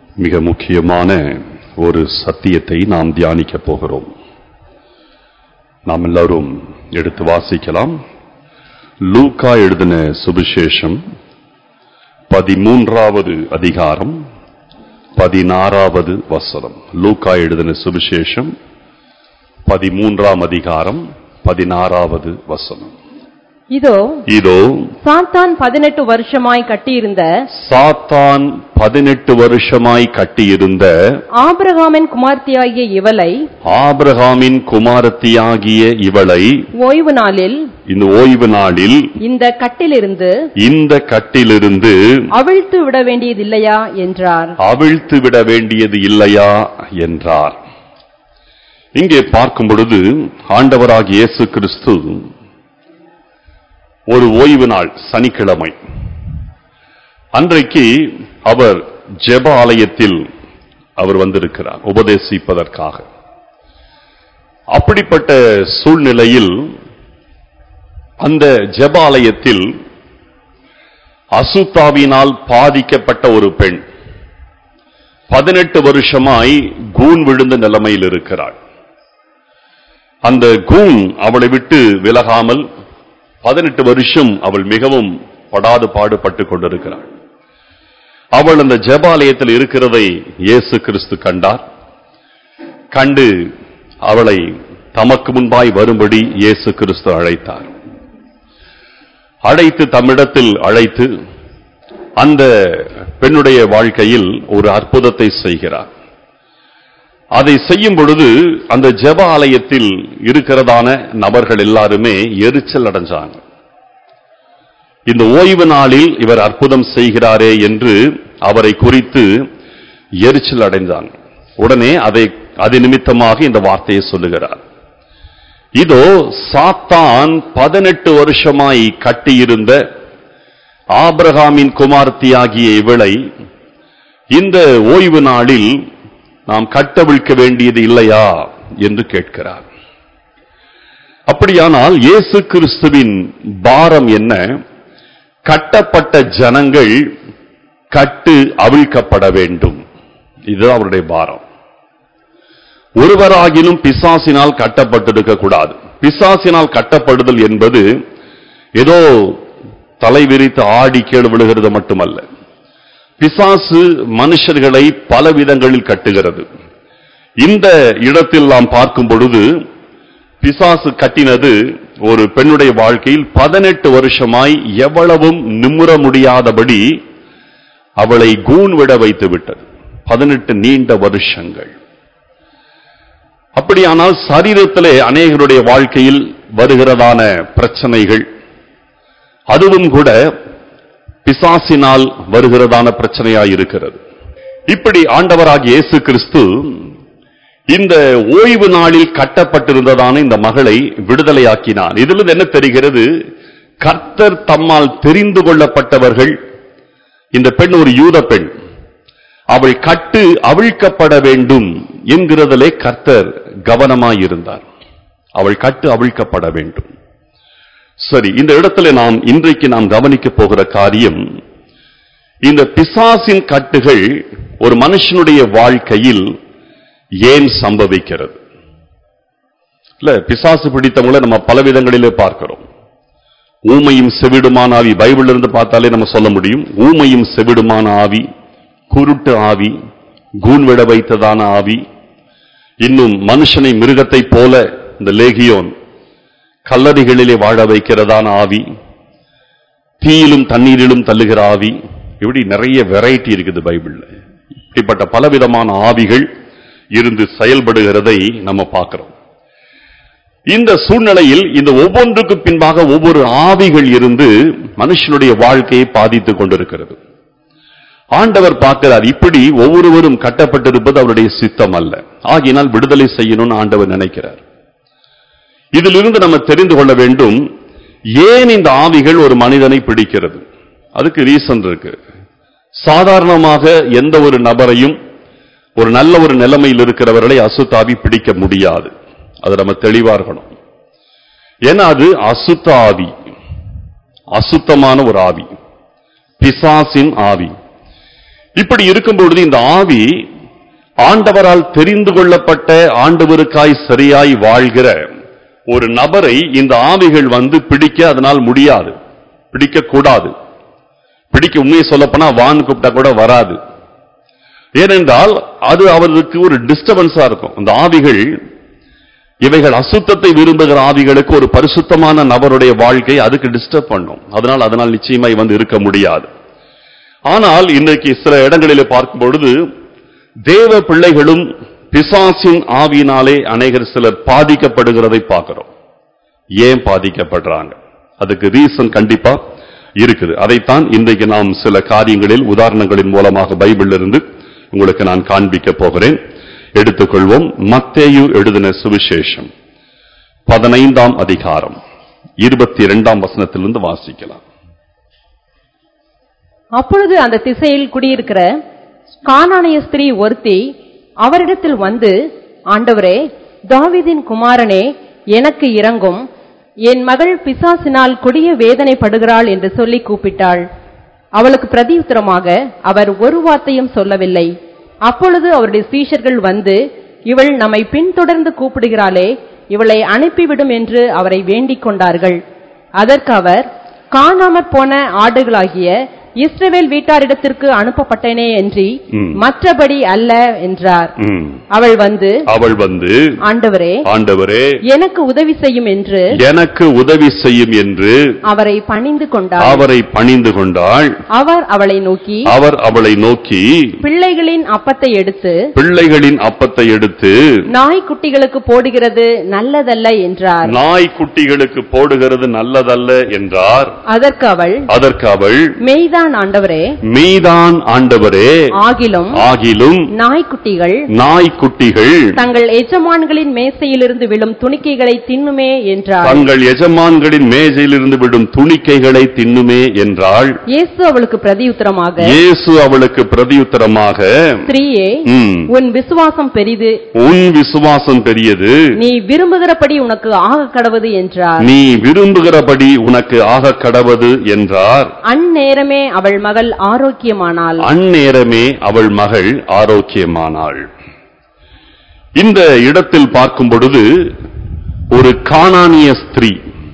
மிக முக்கியமான ஒரு சத்தியத்தை நாம் தியானிக்க போகிறோம் நாம் எல்லாரும் எடுத்து வாசிக்கலாம் லூக்கா எழுதின சுவிசேஷம் பதிமூன்றாவது அதிகாரம் பதினாறாவது வசனம் லூக்கா எழுதின சுவிசேஷம் பதிமூன்றாம் அதிகாரம் பதினாறாவது வசனம் இதோ இதோ சாத்தான் பதினெட்டு வருஷமாய் கட்டியிருந்த சாத்தான் பதினெட்டு வருஷமாய் கட்டியிருந்த ஆபிரகாமின் குமார்த்தியாகிய இவளை ஆபிரகாமின் குமாரத்தியாகிய இவளை ஓய்வு நாளில் இந்த ஓய்வு நாளில் இந்த கட்டிலிருந்து இந்த கட்டிலிருந்து அவிழ்த்து விட வேண்டியதில்லையா என்றார் அவிழ்த்து விட வேண்டியது இல்லையா என்றார் இங்கே பார்க்கும் பொழுது ஆண்டவராகிய இயேசு கிறிஸ்து ஒரு ஓய்வு நாள் சனிக்கிழமை அன்றைக்கு அவர் ஜெப ஆலயத்தில் அவர் வந்திருக்கிறார் உபதேசிப்பதற்காக அப்படிப்பட்ட சூழ்நிலையில் அந்த ஜெப ஆலயத்தில் அசுத்தாவினால் பாதிக்கப்பட்ட ஒரு பெண் பதினெட்டு வருஷமாய் கூன் விழுந்த நிலைமையில் இருக்கிறாள் அந்த கூன் அவளை விட்டு விலகாமல் பதினெட்டு வருஷம் அவள் மிகவும் படாது பாடுபட்டு கொண்டிருக்கிறாள் அவள் அந்த ஜெபாலயத்தில் இருக்கிறதை இயேசு கிறிஸ்து கண்டார் கண்டு அவளை தமக்கு முன்பாய் வரும்படி இயேசு கிறிஸ்து அழைத்தார் அழைத்து தம்மிடத்தில் அழைத்து அந்த பெண்ணுடைய வாழ்க்கையில் ஒரு அற்புதத்தை செய்கிறார் அதை செய்யும் பொழுது அந்த ஜெப ஆலயத்தில் இருக்கிறதான நபர்கள் எல்லாருமே எரிச்சல் அடைஞ்சாங்க இந்த ஓய்வு நாளில் இவர் அற்புதம் செய்கிறாரே என்று அவரை குறித்து எரிச்சல் அடைந்தாங்க உடனே அதை அது நிமித்தமாக இந்த வார்த்தையை சொல்லுகிறார் இதோ சாத்தான் பதினெட்டு வருஷமாய் கட்டியிருந்த ஆபிரகாமின் குமார்த்தியாகிய இவளை இந்த ஓய்வு நாளில் நாம் கட்டவிழ்க்க வேண்டியது இல்லையா என்று கேட்கிறார் அப்படியானால் இயேசு கிறிஸ்துவின் பாரம் என்ன கட்டப்பட்ட ஜனங்கள் கட்டு அவிழ்க்கப்பட வேண்டும் இது அவருடைய பாரம் ஒருவராகிலும் பிசாசினால் கட்டப்பட்டிருக்க கூடாது பிசாசினால் கட்டப்படுதல் என்பது ஏதோ தலை விரித்து ஆடி கேடு விழுகிறது மட்டுமல்ல பிசாசு மனுஷர்களை பல விதங்களில் கட்டுகிறது இந்த இடத்தில் நாம் பார்க்கும் பொழுது பிசாசு கட்டினது ஒரு பெண்ணுடைய வாழ்க்கையில் பதினெட்டு வருஷமாய் எவ்வளவும் நிமுற முடியாதபடி அவளை கூன் விட வைத்து விட்டது பதினெட்டு நீண்ட வருஷங்கள் அப்படியானால் சரீரத்திலே அநேகருடைய வாழ்க்கையில் வருகிறதான பிரச்சனைகள் அதுவும் கூட பிசாசினால் வருகிறதான பிரச்சனையாய் இருக்கிறது இப்படி ஆண்டவராகிய இயேசு கிறிஸ்து இந்த ஓய்வு நாளில் கட்டப்பட்டிருந்ததான இந்த மகளை விடுதலையாக்கினார் இதிலிருந்து என்ன தெரிகிறது கர்த்தர் தம்மால் தெரிந்து கொள்ளப்பட்டவர்கள் இந்த பெண் ஒரு யூத பெண் அவள் கட்டு அவிழ்க்கப்பட வேண்டும் என்கிறதிலே கர்த்தர் கவனமாயிருந்தார் அவள் கட்டு அவிழ்க்கப்பட வேண்டும் சரி இந்த இடத்துல நாம் இன்றைக்கு நாம் கவனிக்க போகிற காரியம் இந்த பிசாசின் கட்டுகள் ஒரு மனுஷனுடைய வாழ்க்கையில் ஏன் சம்பவிக்கிறது இல்ல பிசாசு பிடித்தவங்களை நம்ம பல விதங்களிலே பார்க்கிறோம் ஊமையும் செவிடுமான ஆவி பைபிள் இருந்து பார்த்தாலே நம்ம சொல்ல முடியும் ஊமையும் செவிடுமான ஆவி குருட்டு ஆவி கூன்விட வைத்ததான ஆவி இன்னும் மனுஷனை மிருகத்தைப் போல இந்த லேகியோன் கல்லறைகளிலே வாழ வைக்கிறதான ஆவி தீயிலும் தண்ணீரிலும் தள்ளுகிற ஆவி இப்படி நிறைய வெரைட்டி இருக்குது பைபிள்ல இப்படிப்பட்ட பலவிதமான ஆவிகள் இருந்து செயல்படுகிறதை நம்ம பார்க்கிறோம் இந்த சூழ்நிலையில் இந்த ஒவ்வொன்றுக்கு பின்பாக ஒவ்வொரு ஆவிகள் இருந்து மனுஷனுடைய வாழ்க்கையை பாதித்துக் கொண்டிருக்கிறது ஆண்டவர் பார்க்கிறார் இப்படி ஒவ்வொருவரும் கட்டப்பட்டிருப்பது அவருடைய சித்தம் அல்ல ஆகினால் விடுதலை செய்யணும்னு ஆண்டவர் நினைக்கிறார் இதிலிருந்து நம்ம தெரிந்து கொள்ள வேண்டும் ஏன் இந்த ஆவிகள் ஒரு மனிதனை பிடிக்கிறது அதுக்கு ரீசன் இருக்கு சாதாரணமாக எந்த ஒரு நபரையும் ஒரு நல்ல ஒரு நிலைமையில் இருக்கிறவர்களை அசுத்தாவி பிடிக்க முடியாது அது நம்ம தெளிவா இருக்கணும் ஏன்னா அது அசுத்த ஆவி அசுத்தமான ஒரு ஆவி பிசாசின் ஆவி இப்படி இருக்கும் பொழுது இந்த ஆவி ஆண்டவரால் தெரிந்து கொள்ளப்பட்ட ஆண்டவருக்காய் சரியாய் வாழ்கிற ஒரு நபரை இந்த ஆவிகள் வந்து பிடிக்க அதனால் முடியாது பிடிக்க கூடாது பிடிக்க உண்மையை சொல்லப்போனா வான் கூப்பிட்டா கூட வராது ஏனென்றால் அது அவருக்கு ஒரு டிஸ்டர்பன்ஸா இருக்கும் அந்த ஆவிகள் இவைகள் அசுத்தத்தை விரும்புகிற ஆவிகளுக்கு ஒரு பரிசுத்தமான நபருடைய வாழ்க்கை அதுக்கு டிஸ்டர்ப் பண்ணும் அதனால் அதனால் நிச்சயமாய் வந்து இருக்க முடியாது ஆனால் இன்னைக்கு சில இடங்களிலே பார்க்கும் பொழுது தேவ பிள்ளைகளும் பிசாசின் ஆவியினாலே அநேகர் சிலர் பாதிக்கப்படுகிறதை பார்க்கிறோம் ஏன் பாதிக்கப்படுறாங்க அதுக்கு ரீசன் கண்டிப்பா இருக்குது அதைத்தான் இன்றைக்கு நாம் சில காரியங்களில் உதாரணங்களின் மூலமாக பைபிளில் இருந்து உங்களுக்கு நான் காண்பிக்க போகிறேன் எடுத்துக்கொள்வோம் மத்தேயு எழுதின சுவிசேஷம் பதினைந்தாம் அதிகாரம் இருபத்தி இரண்டாம் வசனத்திலிருந்து வாசிக்கலாம் அப்பொழுது அந்த திசையில் குடியிருக்கிற கானானிய ஸ்திரீ ஒருத்தி அவரிடத்தில் வந்து ஆண்டவரே தாவீதின் குமாரனே எனக்கு இறங்கும் என் மகள் பிசாசினால் கொடிய வேதனைப்படுகிறாள் என்று சொல்லி கூப்பிட்டாள் அவளுக்கு பிரதியுத்தரமாக அவர் ஒரு வார்த்தையும் சொல்லவில்லை அப்பொழுது அவருடைய சீஷர்கள் வந்து இவள் நம்மை பின்தொடர்ந்து கூப்பிடுகிறாளே இவளை அனுப்பிவிடும் என்று அவரை வேண்டிக் கொண்டார்கள் அதற்கு அவர் காணாமற் போன ஆடுகளாகிய இஸ்ரவேல் வீட்டாரிடத்திற்கு அனுப்பப்பட்டேனே என்று ம். மற்றபடி அல்ல என்றார் ம். அவள் வந்து அவள் வந்து ஆண்டவரே ஆண்டவரே எனக்கு உதவி செய்யும் என்று எனக்கு உதவி செய்யும் என்று அவரை பணிந்து கொண்டாள் அவரை பணிந்து கொண்டாள் அவர் அவளை நோக்கி அவர் அவளை நோக்கி பிள்ளைகளின் அப்பத்தை எடுத்து பிள்ளைகளின் அப்பத்தை எடுத்து நாய்க்குட்டிகளுக்கு போடுகிறது நல்லதல்ல என்றார் நாய்க்குட்டிகளுக்கு போடுகிறது நல்லதல்ல என்றார் அதற்கு அவள் அதற்கு அவள் மெய்தான் ஆண்டவரே மீதான் ஆண்டவரே ஆகிலும் ஆகிலும் நாய்க்குட்டிகள் நாய்க்குட்டிகள் தங்கள் எஜமான்களின் மேசையிலிருந்து விழும் துணிக்கைகளை தின்னுமே என்றார் தங்கள் எஜமான்களின் மேஜையிலிருந்து விடும் துணிக்கைகளை தின்னுமே என்றாள் இயேசு அவளுக்கு பிரதியுத்தரமாக இயேசு அவளுக்கு பிரதியுத்தரமாக ஸ்திரீயே "ம், உன் விசுவாசம் பெரிது உன் விசுவாசம் பெரியது நீ விரும்புகிறபடி உனக்கு ஆக கடவது என்றார் நீ விரும்புகிறபடி உனக்கு ஆக கடவது என்றார் அந்நேரமே அவள் மகள் ஆரோக்கியமானாள் அந்நேரமே அவள் மகள் ஆரோக்கியமானாள் இந்த இடத்தில் பார்க்கும் பொழுது ஒரு கானானிய ஸ்திரீ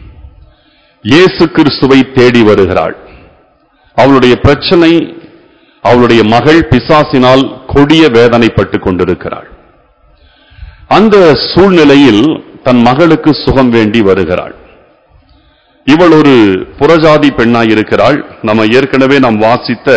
இயேசு கிறிஸ்துவை தேடி வருகிறாள் அவளுடைய பிரச்சனை அவளுடைய மகள் பிசாசினால் கொடிய வேதனைப்பட்டுக் கொண்டிருக்கிறாள் அந்த சூழ்நிலையில் தன் மகளுக்கு சுகம் வேண்டி வருகிறாள் இவள் ஒரு புறஜாதி பெண்ணாய் இருக்கிறாள் நம்ம ஏற்கனவே நாம் வாசித்த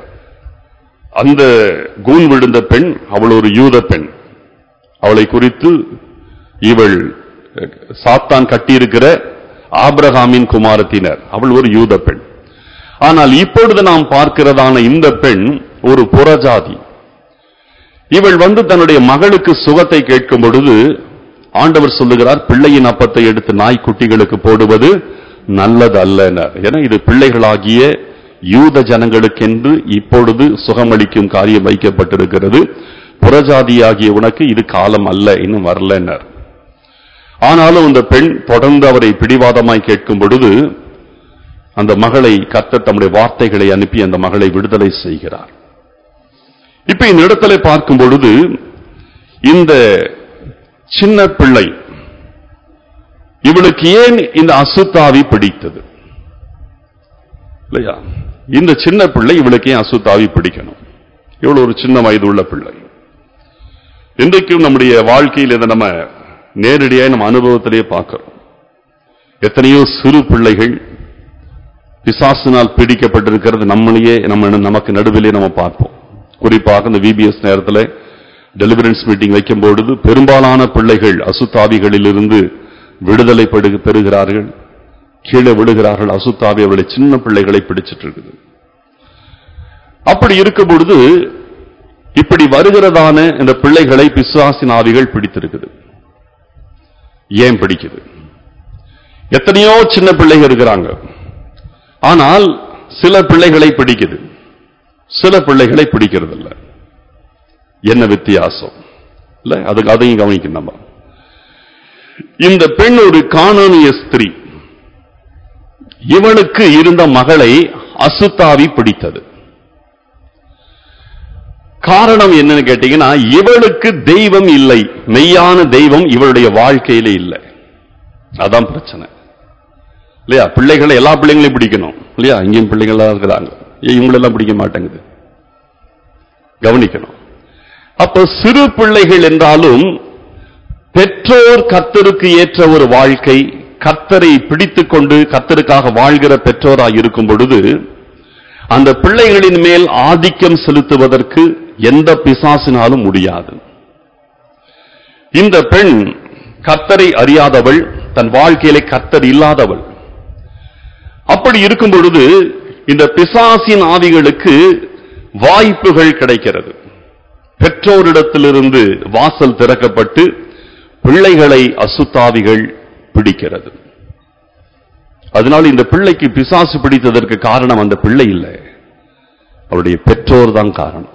அந்த கூன் விழுந்த பெண் அவள் ஒரு யூத பெண் அவளை குறித்து இவள் அஹ், சாத்தான் கட்டியிருக்கிற ஆபிரகாமின் குமாரத்தினர் அவள் ஒரு யூத பெண் ஆனால் இப்பொழுது நாம் பார்க்கிறதான இந்த பெண் ஒரு புறஜாதி இவள் வந்து தன்னுடைய மகளுக்கு சுகத்தை கேட்கும் பொழுது ஆண்டவர் சொல்லுகிறார் பிள்ளையின் அப்பத்தை எடுத்து நாய்க்குட்டிகளுக்கு போடுவது நல்லது அல்லனர் ஏன்னா இது பிள்ளைகளாகிய யூத ஜனங்களுக்கென்று இப்பொழுது சுகமளிக்கும் காரியம் வைக்கப்பட்டிருக்கிறது புறஜாதியாகிய உனக்கு இது காலம் அல்ல இன்னும் வரலனர் ஆனாலும் அந்த பெண் தொடர்ந்து அவரை பிடிவாதமாய் கேட்கும் பொழுது அந்த மகளை கர்த்தர் தம்முடைய வார்த்தைகளை அனுப்பி அந்த மகளை விடுதலை செய்கிறார் இப்ப இந்த இடத்துல பார்க்கும் பொழுது இந்த சின்ன பிள்ளை இவளுக்கு ஏன் இந்த அசுத்தாவி பிடித்தது இல்லையா இந்த சின்ன பிள்ளை இவளுக்கு ஏன் அசுத்தாவி பிடிக்கணும் இவ்வளவு ஒரு சின்ன வயது உள்ள பிள்ளை இன்றைக்கும் நம்முடைய வாழ்க்கையில் இதை நம்ம நேரடியாக நம்ம அனுபவத்திலேயே பார்க்கிறோம் எத்தனையோ சிறு பிள்ளைகள் பிசாசினால் பிடிக்கப்பட்டிருக்கிறது நம்மளையே நம்ம நமக்கு நடுவிலே நம்ம பார்ப்போம் குறிப்பாக இந்த விபிஎஸ் நேரத்தில் டெலிவரன்ஸ் மீட்டிங் வைக்கும் பொழுது பெரும்பாலான பிள்ளைகள் அசுத்தாவிகளிலிருந்து விடுதலை பெறு- பெறுகிறார்கள் கீழே விழுகிறார்கள் அசுத்தாவி அவருடைய சின்ன பிள்ளைகளை பிடிச்சிட்டு இருக்குது அப்படி இருக்கும் பொழுது இப்படி வருகிறதான இந்த பிள்ளைகளை பிசாசின் ஆவிகள் பிடித்திருக்குது ஏன் பிடிக்குது எத்தனையோ சின்ன பிள்ளைகள் இருக்கிறாங்க ஆனால் சில பிள்ளைகளை பிடிக்குது சில பிள்ளைகளை பிடிக்கிறது இல்ல என்ன வித்தியாசம் இல்ல அதுக்கு அதையும் கவனிக்கணும் நம்ம இந்த பெண் ஒரு காணோனிய ஸ்திரீ இவனுக்கு இருந்த மகளை அசுத்தாவி பிடித்தது காரணம் என்னன்னு கேட்டீங்கன்னா இவளுக்கு தெய்வம் இல்லை மெய்யான தெய்வம் இவளுடைய வாழ்க்கையில இல்லை அதான் பிரச்சனை இல்லையா பிள்ளைகளை எல்லா பிள்ளைங்களையும் பிடிக்கணும் இல்லையா இங்கேயும் பிள்ளைங்கள்லாம் இருக்கிறாங்க ஏன் இவங்களெல்லாம் பிடிக்க மாட்டேங்குது கவனிக்கணும் அப்ப சிறு பிள்ளைகள் என்றாலும் பெற்றோர் கர்த்தருக்கு ஏற்ற ஒரு வாழ்க்கை கர்த்தரை பிடித்துக் கொண்டு கர்த்தருக்காக வாழ்கிற பெற்றோராய் இருக்கும் பொழுது அந்த பிள்ளைகளின் மேல் ஆதிக்கம் செலுத்துவதற்கு எந்த பிசாசினாலும் முடியாது இந்த பெண் கர்த்தரை அறியாதவள் தன் வாழ்க்கையிலே கர்த்தர் இல்லாதவள் அப்படி இருக்கும் பொழுது இந்த பிசாசின் ஆவிகளுக்கு வாய்ப்புகள் கிடைக்கிறது பெற்றோரிடத்திலிருந்து வாசல் திறக்கப்பட்டு பிள்ளைகளை அசுத்தாவிகள் பிடிக்கிறது அதனால் இந்த பிள்ளைக்கு பிசாசு பிடித்ததற்கு காரணம் அந்த பிள்ளை இல்லை அவருடைய பெற்றோர் தான் காரணம்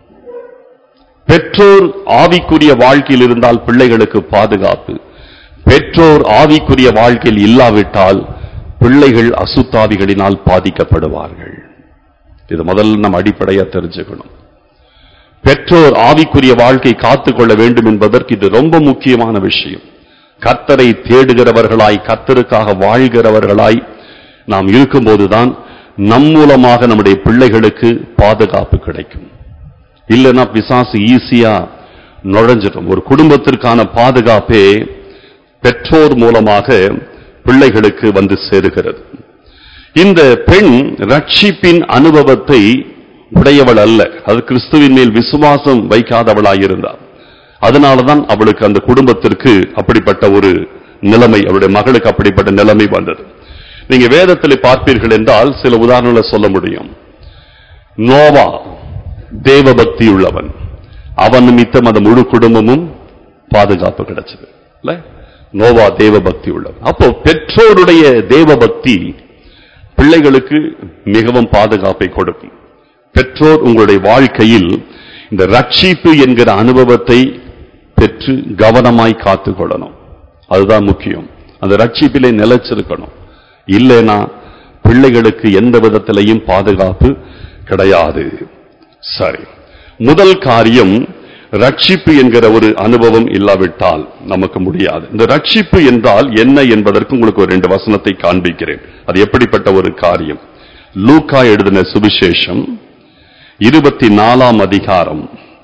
பெற்றோர் ஆவிக்குரிய வாழ்க்கையில் இருந்தால் பிள்ளைகளுக்கு பாதுகாப்பு பெற்றோர் ஆவிக்குரிய வாழ்க்கையில் இல்லாவிட்டால் பிள்ளைகள் அசுத்தாவிகளினால் பாதிக்கப்படுவார்கள் இது முதல்ல நம்ம அடிப்படையா தெரிஞ்சுக்கணும் பெற்றோர் ஆவிக்குரிய வாழ்க்கை காத்துக்கொள்ள வேண்டும் என்பதற்கு இது ரொம்ப முக்கியமான விஷயம் கர்த்தரை தேடுகிறவர்களாய் கர்த்தருக்காக வாழ்கிறவர்களாய் நாம் இருக்கும்போதுதான் நம் மூலமாக நம்முடைய பிள்ளைகளுக்கு பாதுகாப்பு கிடைக்கும் இல்லைன்னா பிசாசு ஈஸியா நுழைஞ்சிடும் ஒரு குடும்பத்திற்கான பாதுகாப்பே பெற்றோர் மூலமாக பிள்ளைகளுக்கு வந்து சேருகிறது இந்த பெண் ரட்சிப்பின் அனுபவத்தை உடையவள் அல்ல அது கிறிஸ்துவின் மேல் விசுவாசம் வைக்காதவளாயிருந்தார் அதனாலதான் அவளுக்கு அந்த குடும்பத்திற்கு அப்படிப்பட்ட ஒரு நிலைமை அவளுடைய மகளுக்கு அப்படிப்பட்ட நிலைமை வந்தது நீங்க வேதத்தில் பார்ப்பீர்கள் என்றால் சில உதாரணங்களை சொல்ல முடியும் நோவா தேவபக்தி உள்ளவன் அவன் நிமித்தம் அந்த முழு குடும்பமும் பாதுகாப்பு கிடைச்சது இல்ல நோவா தேவபக்தி உள்ளவன் அப்போ பெற்றோருடைய தேவபக்தி பிள்ளைகளுக்கு மிகவும் பாதுகாப்பை கொடுக்கும் பெற்றோர் உங்களுடைய வாழ்க்கையில் இந்த ரட்சிப்பு என்கிற அனுபவத்தை பெற்று கவனமாய் காத்துக்கொள்ளணும் அதுதான் முக்கியம் அந்த ரட்சிப்பிலே நிலைச்சிருக்கணும் இல்லைனா பிள்ளைகளுக்கு எந்த விதத்திலையும் பாதுகாப்பு கிடையாது சரி முதல் காரியம் ரட்சிப்பு என்கிற ஒரு அனுபவம் இல்லாவிட்டால் நமக்கு முடியாது இந்த ரட்சிப்பு என்றால் என்ன என்பதற்கு உங்களுக்கு ஒரு ரெண்டு வசனத்தை காண்பிக்கிறேன் அது எப்படிப்பட்ட ஒரு காரியம் லூக்கா எழுதின சுவிசேஷம் இருபத்தி நாலாம் அதிகாரம்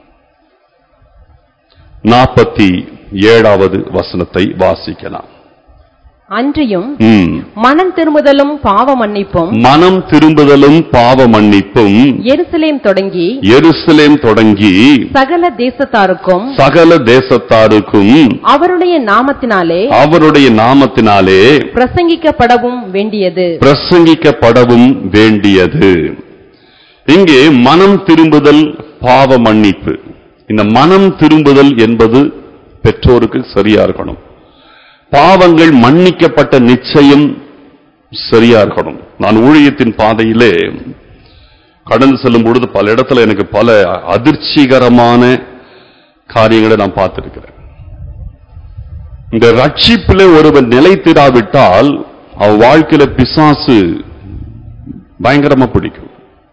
நாற்பத்தி ஏழாவது வசனத்தை வாசிக்கலாம் அன்றியும் ம். மனம் திரும்புதலும் பாவ மன்னிப்பும் மனம் திரும்புதலும் பாவ மன்னிப்பும் எருசலேம் தொடங்கி எருசலேம் தொடங்கி சகல தேசத்தாருக்கும் சகல தேசத்தாருக்கும் அவருடைய நாமத்தினாலே அவருடைய நாமத்தினாலே பிரசங்கிக்கப்படவும் வேண்டியது பிரசங்கிக்கப்படவும் வேண்டியது இங்கே மனம் திரும்புதல் பாவ மன்னிப்பு இந்த மனம் திரும்புதல் என்பது பெற்றோருக்கு சரியா இருக்கணும் பாவங்கள் மன்னிக்கப்பட்ட நிச்சயம் சரியா இருக்கணும் நான் ஊழியத்தின் பாதையிலே கடந்து செல்லும் பொழுது பல இடத்துல எனக்கு பல அதிர்ச்சிகரமான காரியங்களை நான் பார்த்திருக்கிறேன் இந்த ரட்சிப்பிலே ஒருவன் நிலைத்திராவிட்டால் அவன் வாழ்க்கையில பிசாசு பயங்கரமா பிடிக்கும்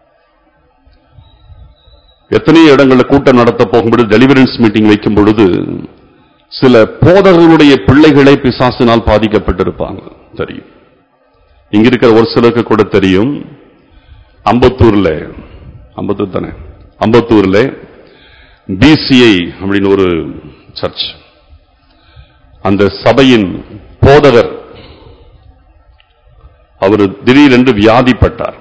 எத்தனையோ இடங்கள்ல கூட்டம் நடத்த போகும்போது டெலிவரன்ஸ் மீட்டிங் வைக்கும் பொழுது சில போதகர்களுடைய பிள்ளைகளே பிசாசினால் பாதிக்கப்பட்டிருப்பாங்க தெரியும் இங்க இருக்கிற ஒரு சிலருக்கு கூட தெரியும் அம்பத்தூர்ல அம்பத்தூர் தானே அம்பத்தூர்ல பிசிஐ அப்படின்னு ஒரு சர்ச் அந்த சபையின் போதகர் அவர் திடீரென்று வியாதிப்பட்டார்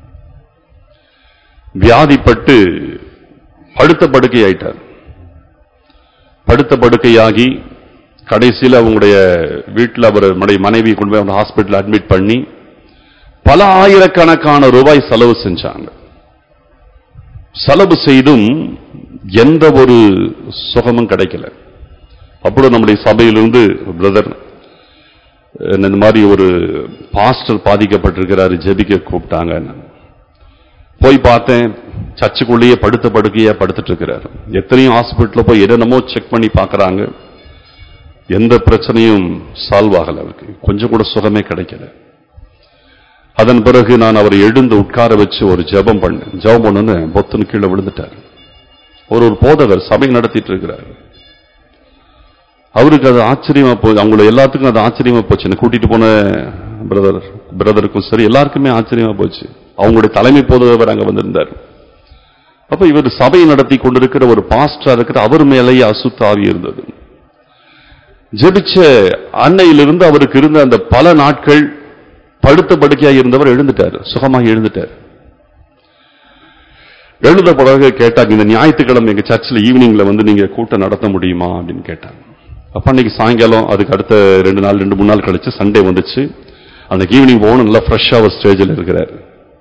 வியாதிப்பட்டு படுத்த படுக்கை ஆயிட்டார் படுத்த படுக்கையாகி கடைசியில் அவங்களுடைய வீட்டில் அவர் மனைவி கொண்டு போய் அவங்க ஹாஸ்பிட்டல் அட்மிட் பண்ணி பல ஆயிரக்கணக்கான ரூபாய் செலவு செஞ்சாங்க செலவு செய்தும் எந்த ஒரு சுகமும் கிடைக்கல அப்பொழுது நம்முடைய சபையிலிருந்து பிரதர் இந்த மாதிரி ஒரு பாஸ்டர் பாதிக்கப்பட்டிருக்கிறாரு ஜெபிக்க கூப்பிட்டாங்க போய் பார்த்தேன் சர்ச்சுக்குள்ளேயே படுத்த படுக்கையா படுத்துட்டு இருக்கிறாரு எத்தனையும் ஹாஸ்பிட்டல்ல போய் என்னென்னமோ செக் பண்ணி பார்க்கறாங்க எந்த பிரச்சனையும் சால்வ் ஆகல அவருக்கு கொஞ்சம் கூட சுகமே கிடைக்கல அதன் பிறகு நான் அவரை எழுந்து உட்கார வச்சு ஒரு ஜெபம் பண்ணேன் ஜெபம் பண்ணு பொத்துன்னு கீழே விழுந்துட்டார் ஒரு ஒரு போதகர் சபை நடத்திட்டு இருக்கிறார் அவருக்கு அது ஆச்சரியமா போச்சு அவங்கள எல்லாத்துக்கும் அது ஆச்சரியமா போச்சு என்னை கூட்டிட்டு போன பிரதர் பிரதருக்கும் சரி எல்லாருக்குமே ஆச்சரியமா போச்சு அவங்களுடைய தலைமை போதகர் அங்க வந்திருந்தார் அப்ப இவர் சபை நடத்தி கொண்டிருக்கிற ஒரு பாஸ்டரா இருக்கிற அவர் மேலேயே அசுத்த ஆவி இருந்தது ஜெபிச்ச அன்னையிலிருந்து அவருக்கு இருந்த அந்த பல நாட்கள் படுத்த படுக்கையா இருந்தவர் எழுந்துட்டார் சுகமாக எழுந்துட்டார் எழுந்த பிறகு கேட்டாங்க இந்த ஞாயிற்றுக்கிழமை எங்க சர்ச்சில் ஈவினிங்ல வந்து நீங்க கூட்டம் நடத்த முடியுமா அப்படின்னு கேட்டாங்க அப்ப அன்னைக்கு சாயங்காலம் அதுக்கு அடுத்த ரெண்டு நாள் ரெண்டு மூணு நாள் கழிச்சு சண்டே வந்துச்சு அன்னைக்கு ஈவினிங் போகணும் நல்லா ஃப்ரெஷ்ஷா ஒரு ஸ்டேஜில் இருக்கிறார்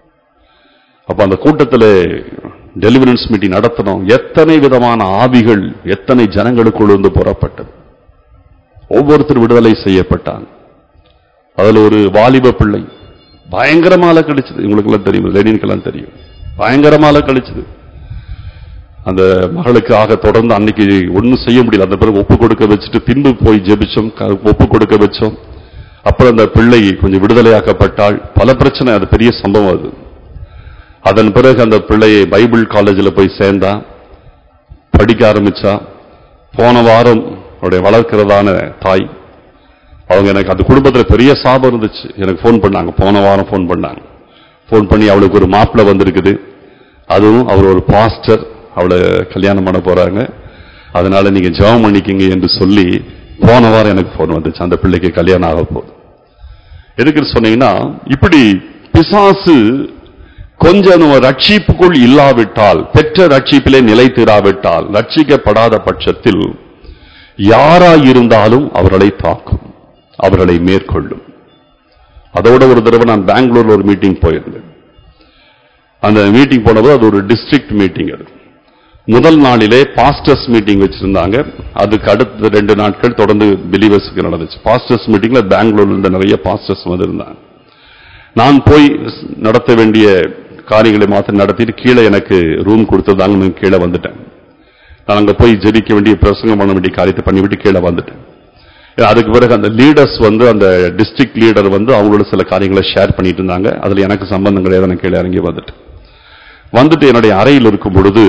அப்ப அந்த கூட்டத்துல டெலிவரன்ஸ் மீட்டிங் நடத்தணும் எத்தனை விதமான ஆவிகள் எத்தனை ஜனங்களுக்குள் இருந்து புறப்பட்டது ஒவ்வொருத்தர் விடுதலை செய்யப்பட்டாங்க அதுல ஒரு வாலிப பிள்ளை பயங்கரமால கழிச்சது உங்களுக்கு எல்லாம் தெரியும் லெனினுக்கெல்லாம் தெரியும் பயங்கரமால கழிச்சது அந்த மகளுக்காக தொடர்ந்து அன்னைக்கு ஒண்ணும் செய்ய முடியல அந்த பிறகு ஒப்பு கொடுக்க வச்சுட்டு பின்பு போய் ஜெபிச்சோம் க- ஒப்பு கொடுக்க வச்சோம் அப்புறம் அந்த பிள்ளை கொஞ்சம் விடுதலையாக்கப்பட்டாள் பல பிரச்சனை அது பெரிய சம்பவம் அது அதன் பிறகு அந்த பிள்ளையை பைபிள் காலேஜில் போய் சேர்ந்தா படிக்க ஆரம்பிச்சா போன வாரம் அவருடைய வளர்க்கிறதான தாய் அவங்க எனக்கு அந்த குடும்பத்துல பெரிய சாபம் இருந்துச்சு எனக்கு ஃபோன் பண்ணாங்க போன வாரம் ஃபோன் பண்ணாங்க ஃபோன் பண்ணி அவளுக்கு ஒரு மாப்பிள்ளை வந்திருக்குது அதுவும் அவர் ஒரு பாஸ்டர் அவளை கல்யாணம் பண்ண போறாங்க அதனால நீங்க ஜெபம் பண்ணிக்கிங்க என்று சொல்லி போன வாரம் எனக்கு ஃபோன் வந்துச்சு அந்த பிள்ளைக்கு கல்யாணம் ஆக போகுது எதுக்குன்னு சொன்னீங்கன்னா இப்படி பிசாசு கொஞ்சம் நம்ம ரட்சிப்புக்குள் இல்லாவிட்டால் பெற்ற ரட்சிப்பிலே நிலைத்திராவிட்டால் ரட்சிக்கப்படாத பட்சத்தில் யாராயிருந்தாலும் அவர்களை தாக்கும் அவர்களை மேற்கொள்ளும் அதோட ஒரு தடவை நான் பெங்களூர்ல ஒரு மீட்டிங் போயிருந்தேன் அந்த மீட்டிங் போனபோது அது ஒரு டிஸ்ட்ரிக்ட் மீட்டிங் அது முதல் நாளிலே பாஸ்டர்ஸ் மீட்டிங் வச்சிருந்தாங்க அதுக்கு அடுத்த ரெண்டு நாட்கள் தொடர்ந்து பிலீவர்ஸுக்கு நடந்துச்சு பாஸ்டர்ஸ் மீட்டிங்ல பெங்களூர்ல இருந்து நிறைய பாஸ்டர்ஸ் வந்திருந்தாங்க நான் போய் நடத்த வேண்டிய காரியங்களை மாத்திரம் நடத்திட்டு கீழே எனக்கு ரூம் கொடுத்ததாங்க நான் கீழே வந்துட்டேன் நான் அங்க போய் ஜெபிக்க வேண்டிய பிரசங்கம் பண்ண வேண்டிய காரியத்தை பண்ணிவிட்டு கீழே வந்துட்டேன் ஏன்னா, அதுக்கு பிறகு அந்த லீடர்ஸ் வந்து அந்த டிஸ்ட்ரிக்ட் லீடர் வந்து அவங்களோட சில காரியங்களை ஷேர் பண்ணிட்டு இருந்தாங்க அதுல எனக்கு சம்பந்தம் கிடையாது நான் கீழே இறங்கி வந்துட்டேன் வந்துட்டு என்னுடைய அறையில் இருக்கும் பொழுது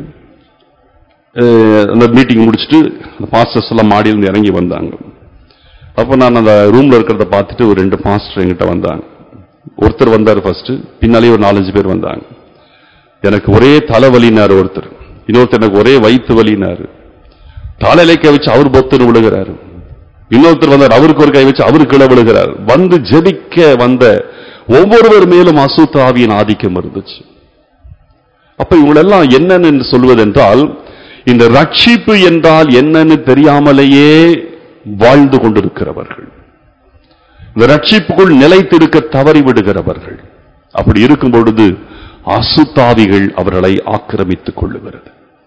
அஹ், அந்த மீட்டிங் முடிச்சுட்டு அந்த பாஸ்டர்ஸ் எல்லாம் மாடியிலிருந்து இறங்கி வந்தாங்க அப்போ நான் அந்த ரூம்ல இருக்கிறத பார்த்துட்டு ஒரு ரெண்டு பாஸ்டர் என்கிட்ட வந்தாங்க ஒருத்தர் வந்தார் ஃபர்ஸ்ட் பின்னாலே ஒரு நாலஞ்சு பேர் வந்தாங்க எனக்கு ஒரே தலைவலினார் ஒருத்தர் இன்னொருத்தர் எனக்கு ஒரே வயிற்று வலினாரு தலையில கை வச்சு அவர் பொத்துன்னு விழுகிறாரு இன்னொருத்தர் வந்தார் அவருக்கு ஒரு கை வச்சு அவரு கீழே விழுகிறார் வந்து ஜெபிக்க வந்த ஒவ்வொருவர் மேலும் அசுத்த ஆவியின் ஆதிக்கம் இருந்துச்சு அப்ப இவங்களெல்லாம் என்னன்னு என்று சொல்வதென்றால் இந்த ரட்சிப்பு என்றால் என்னன்னு தெரியாமலேயே வாழ்ந்து கொண்டிருக்கிறவர்கள் இந்த ரட்சிப்புக்குள் நிலைத்திருக்க தவறி விடுகிறவர்கள் அப்படி இருக்கும் பொழுது அசுத்தாவிகள் அவர்களை ஆக்கிரமித்துக் கொள்ளுகிறது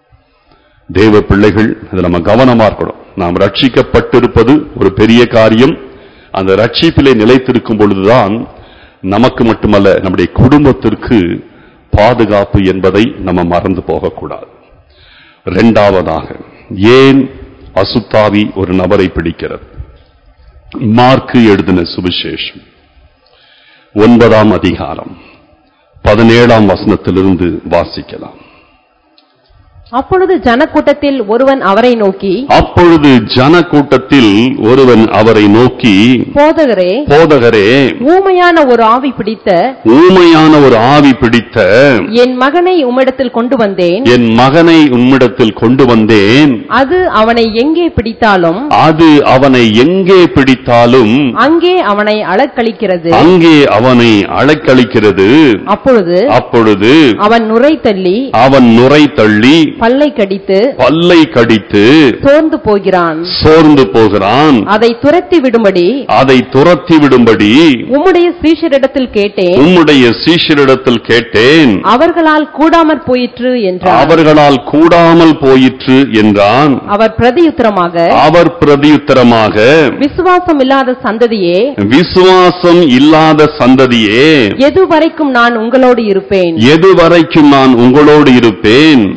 தேவ பிள்ளைகள் இதை நம்ம கவனமா இருக்கணும் நாம் ரட்சிக்கப்பட்டிருப்பது ஒரு பெரிய காரியம் அந்த ரட்சிப்பிலே நிலைத்திருக்கும் பொழுதுதான் நமக்கு மட்டுமல்ல நம்முடைய குடும்பத்திற்கு பாதுகாப்பு என்பதை நம்ம மறந்து போகக்கூடாது இரண்டாவதாக ஏன் அசுத்தாவி ஒரு நபரை பிடிக்கிறது மார்க்கு எழுதின சுவிசேஷம் ஒன்பதாம் அதிகாரம் பதினேழாம் வசனத்திலிருந்து வாசிக்கலாம் அப்பொழுது ஜனக்கூட்டத்தில் ஒருவன் அவரை நோக்கி அப்பொழுது ஜன கூட்டத்தில் ஒருவன் அவரை நோக்கி போதகரே போதகரே ஊமையான ஒரு ஆவி பிடித்த ஊமையான ஒரு ஆவி பிடித்த என் மகனை உம்மிடத்தில் கொண்டு வந்தேன் என் மகனை உம்மிடத்தில் கொண்டு வந்தேன் அது அவனை எங்கே பிடித்தாலும் அது அவனை எங்கே பிடித்தாலும் அங்கே அவனை அளக்களிக்கிறது அங்கே அவனை அழைக்களிக்கிறது அப்பொழுது அப்பொழுது அவன் நுரை தள்ளி அவன் நுரை தள்ளி பல்லை கடித்து பல்லை கடித்து சோர்ந்து போகிறான் சோர்ந்து போகிறான் அதை துரத்தி விடும்படி அதை துரத்தி விடும்படி உம்முடைய சீஷரிடத்தில் கேட்டேன் உம்முடைய சீஷரிடத்தில் கேட்டேன் அவர்களால் கூடாமற் போயிற்று என்றார் அவர்களால் கூடாமல் போயிற்று என்றான் அவர் பிரதியுத்தரமாக அவர் பிரதியுத்தரமாக விசுவாசம் இல்லாத சந்ததியே விசுவாசம் இல்லாத சந்ததியே எதுவரைக்கும் நான் உங்களோடு இருப்பேன் எதுவரைக்கும் நான் உங்களோடு இருப்பேன் எதுவரைக்கும்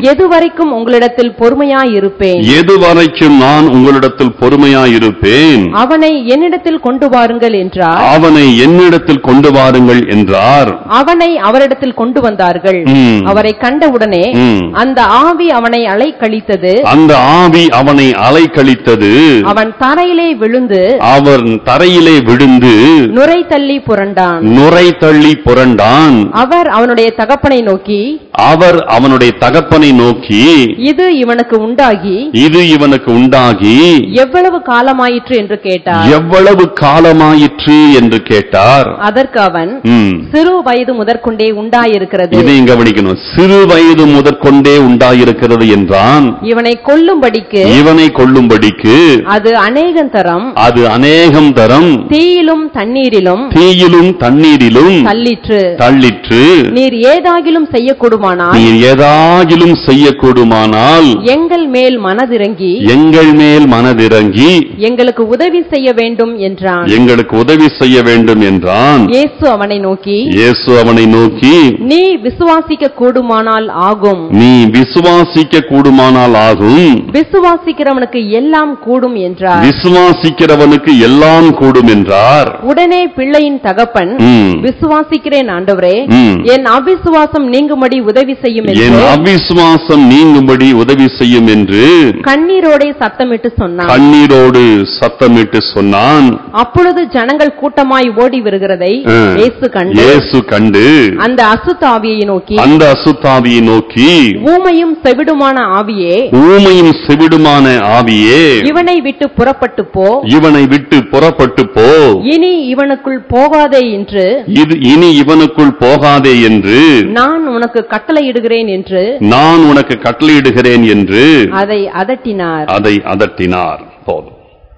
எதுவரைக்கும் உங்களிடத்தில் பொறுமையாயிருப்பேன் எதுவரைக்கும் நான் உங்களிடத்தில் பொறுமையாயிருப்பேன் அவனை என்னிடத்தில் கொண்டு வாருங்கள் என்றார் அவனை என்னிடத்தில் கொண்டு வாருங்கள் என்றார் அவனை அவரிடத்தில் கொண்டு வந்தார்கள் ம். அவரை கண்டவுடனே ம். அந்த ஆவி அவனை அலைக்கழித்தது அந்த ஆவி அவனை அலைக்கழித்தது அவன் தரையிலே விழுந்து அவர் தரையிலே விழுந்து நுரை தள்ளி புரண்டான் நுரை தள்ளி புரண்டான் அவர் அவனுடைய தகப்பனை நோக்கி அவர் அவனுடைய தகப்பனை நோக்கி இது இவனுக்கு உண்டாகி இது இவனுக்கு உண்டாகி எவ்வளவு காலமாயிற்று என்று கேட்டார் எவ்வளவு காலமாயிற்று என்று கேட்டார் அதற்கு அவன் ம். சிறு வயது முதற்கொண்டே உண்டாயிருக்கிறது இதையும் கவனிக்கணும் சிறு வயது முதற்கொண்டே உண்டாயிருக்கிறது என்றான் இவனை கொல்லும்படிக்கு இவனை கொள்ளும்படிக்கு அது அநேகந்தரம் அது அநேகம் தரம் தீயிலும் தண்ணீரிலும் தீயிலும் தண்ணீரிலும் தள்ளிற்று தள்ளிற்று நீர் ஏதாகிலும் செய்யக்கூடுமானால் நீ ஏதாகிலும் செய்யக்கூடுமானால் எங்கள் மேல் மனதிறங்கி எங்கள் மேல் மனதிறங்கி எங்களுக்கு உதவி செய்ய வேண்டும் என்றான் எங்களுக்கு உதவி செய்ய வேண்டும் என்றான் இயேசு அவனை நோக்கி இயேசு அவனை நோக்கி நீ விசுவாசிக்க கூடுமானால் ஆகும் நீ விசுவாசிக்க கூடுமானால் ஆகும் விசுவாசிக்கிறவனுக்கு எல்லாம் கூடும் என்றார் விசுவாசிக்கிறவனுக்கு எல்லாம் கூடும் என்றார் உடனே பிள்ளையின் தகப்பன் ம். விசுவாசிக்கிறேன் ஆண்டவரே ம். என் அவிசுவாசம் நீங்கும்படி உதவி செய்யும் என் என்று அவிசுவாசம் நீங்கும்படி உதவி செய்யும் என்று கண்ணீரோடே சத்தமிட்டு சொன்னான் கண்ணீரோடு சத்தமிட்டு சொன்னான் அப்பொழுது ஜனங்கள் கூட்டமாய் ஓடி வருகிறதை ஆ. இயேசு கண்டு இயேசு கண்டு அந்த அசுத்தாவியை நோக்கி அந்த அசுத்தாவியை நோக்கி ஊமையும் செவிடுமான ஆவியே ஊமையும் செவிடுமான ஆவியே இவனை விட்டு புறப்பட்டு போ இவனை விட்டு புறப்பட்டு போ இனி இவனுக்குள் போகாதே என்று இது இனி இவனுக்குள் போகாதே என்று நான் உனக்கு கட்டளையிடுகிறேன் என்று நான் உனக்கு கட்டளையிடுகிறேன் என்று அதை அதட்டினார் அதை அதட்டினார் போதும்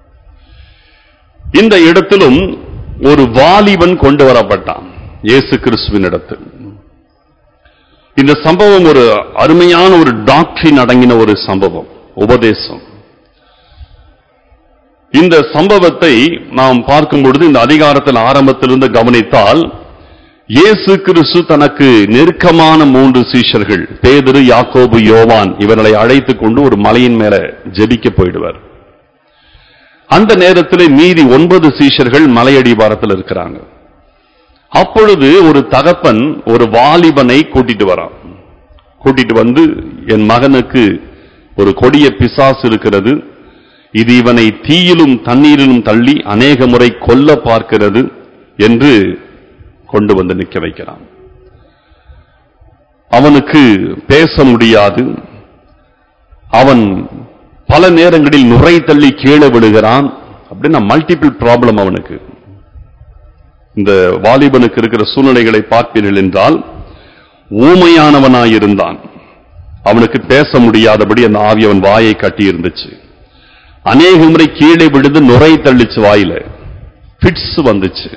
இந்த இடத்திலும் ஒரு வாலிபன் கொண்டு வரப்பட்டான் இயேசு கிறிஸ்துவின் இடத்தில் இந்த சம்பவம் ஒரு அருமையான ஒரு டாக்டரின் அடங்கின ஒரு சம்பவம் உபதேசம் இந்த சம்பவத்தை நாம் பார்க்கும் பொழுது இந்த அதிகாரத்தில் ஆரம்பத்திலிருந்து கவனித்தால் இயேசு கிறிஸ்து தனக்கு நெருக்கமான மூன்று சீஷர்கள் பேதுரு யாக்கோபு யோவான் இவர்களை அழைத்துக் கொண்டு ஒரு மலையின் மேல ஜெபிக்க போயிடுவார் அந்த நேரத்தில் மீதி ஒன்பது சீஷர்கள் மலையடிவாரத்தில் இருக்கிறாங்க அப்பொழுது ஒரு தகப்பன் ஒரு வாலிபனை கூட்டிட்டு வரான் கூட்டிட்டு வந்து என் மகனுக்கு ஒரு கொடிய பிசாசு இருக்கிறது இது இவனை தீயிலும் தண்ணீரிலும் தள்ளி அநேக முறை கொல்ல பார்க்கிறது என்று கொண்டு வந்து நிற்க வைக்கிறான் அவனுக்கு பேச முடியாது அவன் பல நேரங்களில் நுரை தள்ளி கீழே விழுகிறான் அப்படின்னா மல்டிபிள் ப்ராப்ளம் அவனுக்கு இந்த வாலிபனுக்கு இருக்கிற சூழ்நிலைகளை பார்ப்பீர்கள் என்றால் ஊமையானவனாயிருந்தான் அவனுக்கு பேச முடியாதபடி அந்த ஆவி அவன் வாயை கட்டி இருந்துச்சு அநேக முறை கீழே விழுந்து நுரை தள்ளிச்சு வாயில பிட்ஸ் வந்துச்சு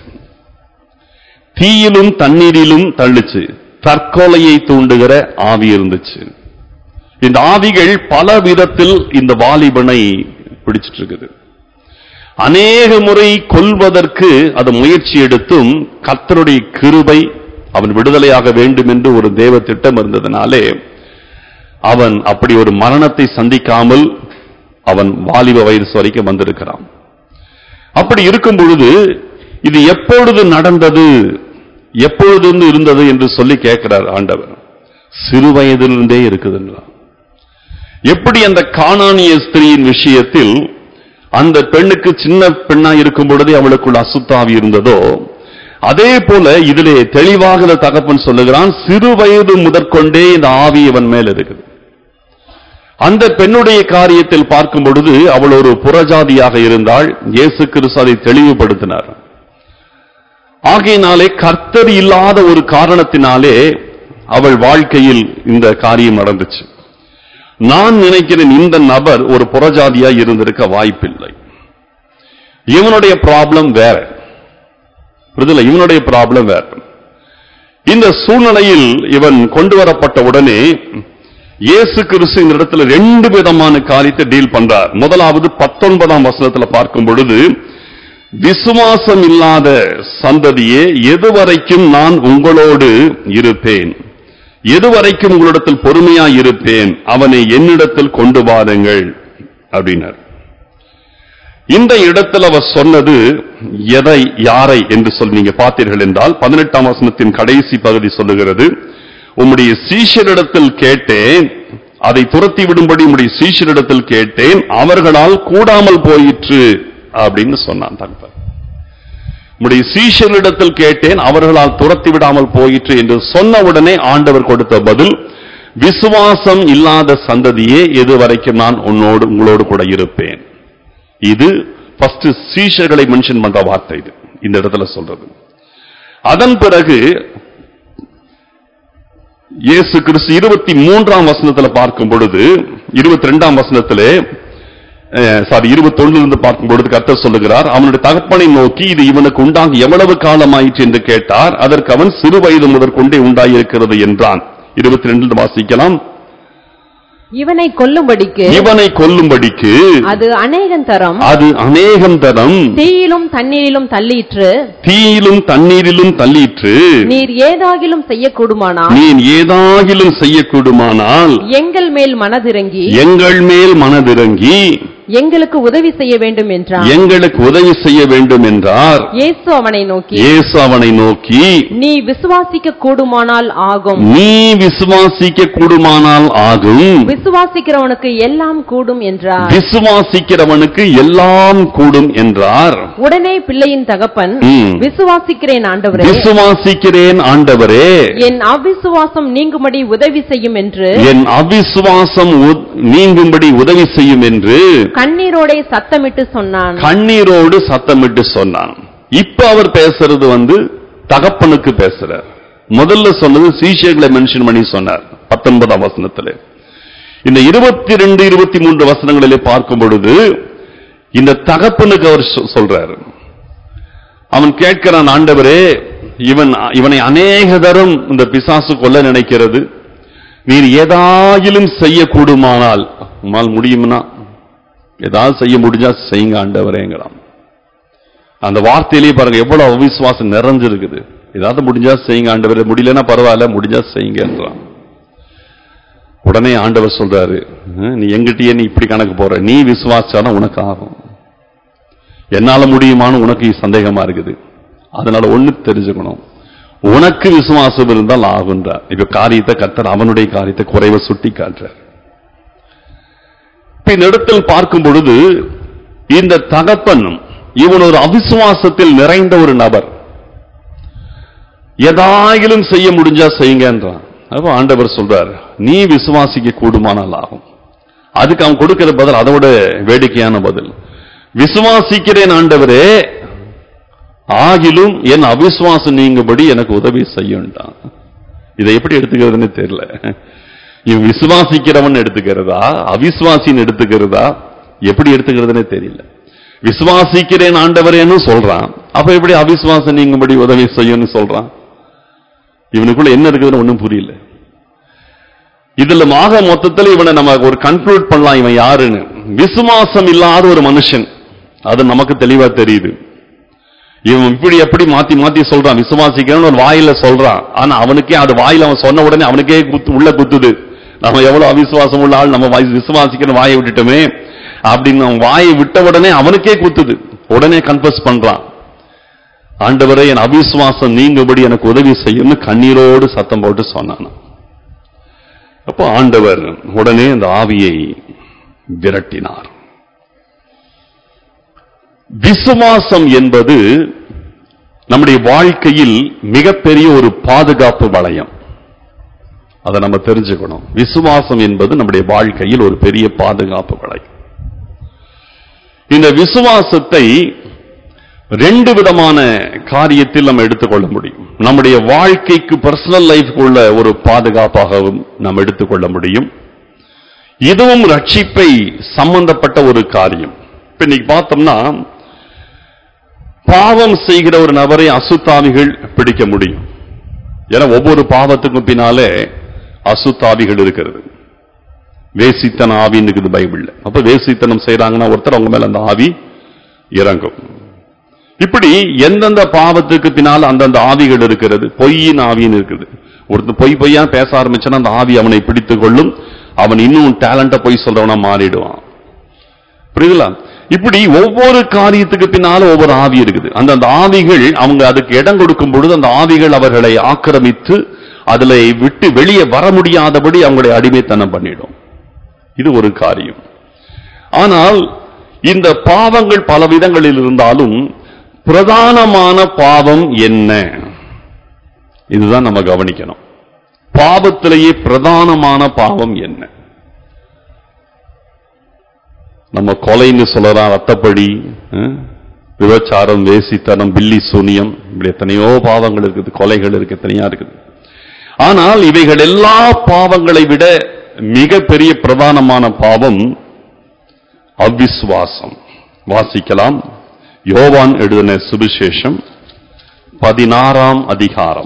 தீயிலும் தண்ணீரிலும் தள்ளுச்சு தற்கொலையை தூண்டுகிற ஆவி இருந்துச்சு இந்த ஆவிகள் பல விதத்தில் இந்த வாலிபனை பிடிச்சிட்டு இருக்குது அநேக முறை கொல்வதற்கு அது முயற்சி எடுத்தும் கர்த்தருடைய கிருபை அவன் விடுதலையாக வேண்டும் என்று ஒரு தேவ திட்டம் இருந்ததுனாலே அவன் அப்படி ஒரு மரணத்தை சந்திக்காமல் அவன் வாலிப வயசு வரைக்கும் வந்திருக்கிறான் அப்படி இருக்கும் பொழுது இது எப்பொழுது நடந்தது எப்பொழுது இருந்தது என்று சொல்லி கேட்கிறார் ஆண்டவர் சிறு வயதிலிருந்தே இருக்குதுன்றான் எப்படி அந்த காணானிய ஸ்திரீயின் விஷயத்தில் அந்த பெண்ணுக்கு சின்ன பெண்ணா இருக்கும் பொழுதே அவளுக்குள் அசுத்தாவி இருந்ததோ அதே போல இதிலே தெளிவாக இந்த தகப்பன் சொல்லுகிறான் சிறு வயது முதற்கொண்டே இந்த ஆவி இவன் மேல் இருக்குது அந்த பெண்ணுடைய காரியத்தில் பார்க்கும் பொழுது அவள் ஒரு புறஜாதியாக இருந்தால் இயேசு கிறிஸ்து அதை தெளிவுபடுத்தினார் ஆகையினாலே கர்த்தர் இல்லாத ஒரு காரணத்தினாலே அவள் வாழ்க்கையில் இந்த காரியம் நடந்துச்சு நான் நினைக்கிறேன் இந்த நபர் ஒரு புறஜாதியா இருந்திருக்க வாய்ப்பில்லை இவனுடைய ப்ராப்ளம் வேற புரிதல இவனுடைய ப்ராப்ளம் வேற இந்த சூழ்நிலையில் இவன் கொண்டு வரப்பட்ட உடனே இயேசு கிறிஸ்து இந்த இடத்துல ரெண்டு விதமான காரியத்தை டீல் பண்றார் முதலாவது பத்தொன்பதாம் வசனத்துல பார்க்கும் பொழுது விசுவாசம் இல்லாத சந்ததியே எதுவரைக்கும் நான் உங்களோடு இருப்பேன் எதுவரைக்கும் உங்களிடத்தில் பொறுமையாய் இருப்பேன் அவனை என்னிடத்தில் கொண்டு வாருங்கள் அப்படின்னார் இந்த இடத்தில் அவர் சொன்னது எதை யாரை என்று சொல்லி நீங்க பார்த்தீர்கள் என்றால் பதினெட்டாம் வசனத்தின் கடைசி பகுதி சொல்லுகிறது உம்முடைய சீஷரிடத்தில் கேட்டேன் அதை துரத்தி விடும்படி உம்முடைய சீஷரிடத்தில் கேட்டேன் அவர்களால் கூடாமல் போயிற்று அப்படின்னு சொன்னான் தகப்பன் உம்முடைய சீஷரிடத்தில் கேட்டேன் அவர்களால் துரத்தி விடாமல் போயிற்று என்று சொன்ன உடனே ஆண்டவர் கொடுத்த பதில் விசுவாசம் இல்லாத சந்ததியே எதுவரைக்கும் நான் உன்னோடு உங்களோடு கூட இருப்பேன் இது ஃபர்ஸ்ட் சீஷர்களை மென்ஷன் பண்ற வார்த்தை இது இந்த இடத்துல சொல்றது அதன் பிறகு இயேசு கிறிஸ்து இருபத்தி மூன்றாம் வசனத்துல பார்க்கும் பொழுது இருபத்தி ரெண்டாம் வசனத்திலே சாரி இருபத்தொன்னுல இருந்து பார்க்கும் பொழுது கர்த்தர் சொல்லுகிறார் அவனுடைய தகப்பனை நோக்கி இது இவனுக்கு உண்டாகி எவ்வளவு காலமாயிற்று என்று கேட்டார் அதற்கு அவன் சிறு வயது முதற்கொண்டே உண்டாயிருக்கிறது என்றான் இருபத்தி ரெண்டில் வாசிக்கலாம் இவனை கொல்லும்படிக்கு இவனை கொல்லும்படிக்கு அது அநேகன் தரம் அது அநேகம் தரம் தீயிலும் தண்ணீரிலும் தள்ளிற்று தீயிலும் தண்ணீரிலும் தள்ளிற்று நீர் ஏதாகிலும் செய்யக்கூடுமானால் நீ ஏதாகிலும் செய்யக்கூடுமானால் எங்கள் மேல் மனதிறங்கி எங்கள் மேல் மனதிறங்கி எங்களுக்கு உதவி செய்ய வேண்டும் என்றான் எங்களுக்கு உதவி செய்ய வேண்டும் என்றார் இயேசு அவனை நோக்கி இயேசு அவனை நோக்கி நீ விசுவாசிக்க கூடுமானால் ஆகும் நீ விசுவாசிக்க கூடுமானால் ஆகும் விசுவாசிக்கிறவனுக்கு எல்லாம் கூடும் என்றார் விசுவாசிக்கிறவனுக்கு எல்லாம் கூடும் என்றார் உடனே பிள்ளையின் தகப்பன் ம். விசுவாசிக்கிறேன் ஆண்டவரே விசுவாசிக்கிறேன் ஆண்டவரே என் அவிசுவாசம் நீங்கும்படி உதவி செய்யும் என்று என் அவிசுவாசம் உ- நீங்கும்படி உதவி செய்யும் என்று கண்ணீரோடே சத்தமிட்டு சொன்னான் கண்ணீரோடு சத்தமிட்டு சொன்னான் இப்ப அவர் பேசுறது வந்து தகப்பனுக்கு பேசுறார் முதல்ல சொன்னது சீஷர்களை மென்ஷன் பண்ணி சொன்னார் பத்தொன்பதாம் வசனத்திலே இந்த இருபத்தி ரெண்டு இருபத்தி மூன்று வசனங்களிலே பார்க்கும் பொழுது இந்த தகப்பனுக்கு அவர் சொ- சொல்றாரு அவன் கேட்கிறான் ஆண்டவரே இவன் இவனை அநேக தரம் இந்த பிசாசு கொல்ல நினைக்கிறது நீர் ஏதாயிலும் செய்யக்கூடுமானால் உம்மால் முடியும்னா ஏதாவது செய்ய முடிஞ்சா செய்யுங்க ஆண்டவரேங்கிறான் அந்த வார்த்தையிலேயே பாருங்க எவ்வளவு அவிசுவாசம் நிறைஞ்சிருக்குது ஏதாவது முடிஞ்சா செய்யுங்க ஆண்டவரே முடியலன்னா பரவாயில்ல முடிஞ்சா செய்யுங்கன்றான் உடனே ஆண்டவர் சொல்றாரு "ஹம், நீ எங்கிட்டயே நீ இப்படி கணக்கு போற நீ விசுவாசாதான் உனக்கு ஆகும் என்னால முடியுமான்னு உனக்கு சந்தேகமா இருக்குது அதனால ஒண்ணு தெரிஞ்சுக்கணும் உனக்கு விசுவாசம் இருந்தால் ஆகுன்றார் இப்ப காரியத்தை கத்தர் அவனுடைய காரியத்தை குறைவ சுட்டி காட்டுறார் இப்ப இந்த இடத்தில் பார்க்கும் பொழுது இந்த தகப்பன் இவன் ஒரு அவிசுவாசத்தில் நிறைந்த ஒரு நபர் எதாயிலும் செய்ய முடிஞ்சா செய்யுங்கன்றான் அப்ப ஆண்டவர் சொல்றார் நீ விசுவாசிக்க கூடுமானால் ஆகும் அதுக்கு அவன் கொடுக்கிற பதில் அதை விட வேடிக்கையான பதில் விசுவாசிக்கிறேன் ஆண்டவரே ஆகிலும் என் அவிசுவாசம் நீங்கும்படி எனக்கு உதவி செய்யும்ட்டான் இதை எப்படி எடுத்துக்கிறதுன்னு தெரியல இவன் விசுவாசிக்கிறவன் எடுத்துக்கிறதா அவிசுவாசின்னு எடுத்துக்கிறதா எப்படி எடுத்துக்கிறதுனே தெரியல விசுவாசிக்கிறேன் ஆண்டவரேன்னு சொல்றான் அப்ப எப்படி அவிசுவாசம் நீங்கும்படி உதவி செய்யும்னு சொல்றான் இவனுக்குள்ள என்ன இருக்குதுன்னு ஒண்ணும் புரியல இதுல மாக மொத்தத்துல இவனை நம்ம ஒரு கன்க்ளூட் பண்ணலாம் இவன் யாருன்னு விசுவாசம் இல்லாத ஒரு மனுஷன் அது நமக்கு தெளிவா தெரியுது இவன் இப்படி எப்படி மாத்தி மாத்தி சொல்றான் விசுவாசிக்கிறவன் ஒரு வாயில சொல்றான் ஆனா அவனுக்கே அது வாயில அவன் சொன்ன உடனே அவனுக்கே குத்து உள்ள குத்துது நம்ம எவ்வளவு அவிசுவாசம் உள்ள ஆள் நம்ம வாய் விசுவாசிக்கிற வாயை விட்டுட்டோமே அப்படின்னு அவன் வாயை விட்ட உடனே அவனுக்கே குத்துது உடனே கன்ஃபஸ் பண்றான் ஆண்டவரே என் அவிசுவாசம் நீங்கும்படி எனக்கு உதவி செய்யும்னு கண்ணீரோடு சத்தம் போட்டு சொன்னான் அப்போ ஆண்டவர் உடனே அந்த ஆவியை விரட்டினார் விசுவாசம் என்பது நம்முடைய வாழ்க்கையில் மிகப்பெரிய ஒரு பாதுகாப்பு வளையம் அதை நம்ம தெரிஞ்சுக்கணும் விசுவாசம் என்பது நம்முடைய வாழ்க்கையில் ஒரு பெரிய பாதுகாப்பு வளையம் இந்த விசுவாசத்தை ரெண்டு விதமான காரியத்தில் நம்ம எடுத்துக்கொள்ள முடியும் நம்முடைய வாழ்க்கைக்கு பர்சனல் லைஃப்குள்ள ஒரு பாதுகாப்பாகவும் நாம் எடுத்துக்கொள்ள முடியும் இதுவும் ரட்சிப்பை சம்பந்தப்பட்ட ஒரு காரியம் இப்ப இன்னைக்கு பார்த்தோம்னா பாவம் செய்கிற ஒரு நபரை அசுத்தாவிகள் பிடிக்க முடியும் ஏன்னா ஒவ்வொரு பாவத்துக்கும் பின்னாலே அசுத்தாவிகள் இருக்கிறது வேசித்தன ஆவின்னு இருக்குது பைபிள்ல அப்ப வேசித்தனம் செய்றாங்கன்னா ஒருத்தர் அவங்க மேல அந்த ஆவி இறங்கும் இப்படி எந்தெந்த பாவத்துக்கு பின்னால் அந்தந்த ஆவிகள் இருக்கிறது பொய்யின் ஆவின்னு இருக்குது ஒருத்தன் பொய் பொய்யா பேச ஆரம்பிச்சானா அந்த ஆவி அவனை பிடித்துக் கொள்ளும் அவன் இன்னும் டேலண்டா பொய் சொல்றவனா மாறிடுவான் புரியுதுங்களா இப்படி ஒவ்வொரு காரியத்துக்கு பின்னால ஒவ்வொரு ஆவி இருக்குது அந்த அந்த ஆவிகள் அவங்க அதுக்கு இடம் கொடுக்கும் பொழுது அந்த ஆவிகள் அவர்களை ஆக்கிரமித்து அதுல விட்டு வெளியே வர முடியாதபடி அவங்களை அடிமைத்தனம் பண்ணிடும் இது ஒரு காரியம் ஆனால் இந்த பாவங்கள் பல விதங்களில் இருந்தாலும் பிரதானமான பாவம் என்ன இதுதான் நம்ம கவனிக்கணும் பாவத்திலேயே பிரதானமான பாவம் என்ன நம்ம கொலைன்னு சொல்லலாம் ரத்தப்படி அஹ், விபச்சாரம் வேசித்தனம் பில்லி சூனியம் இப்படி எத்தனையோ பாவங்கள் இருக்குது கொலைகள் இருக்கு எத்தனையா இருக்குது ஆனால் இவைகள் எல்லா பாவங்களை விட மிகப்பெரிய பிரதானமான பாவம் அவிஸ்வாசம் வாசிக்கலாம் யோவான் எழுதின சுவிசேஷம் பதினாறாம் அதிகாரம்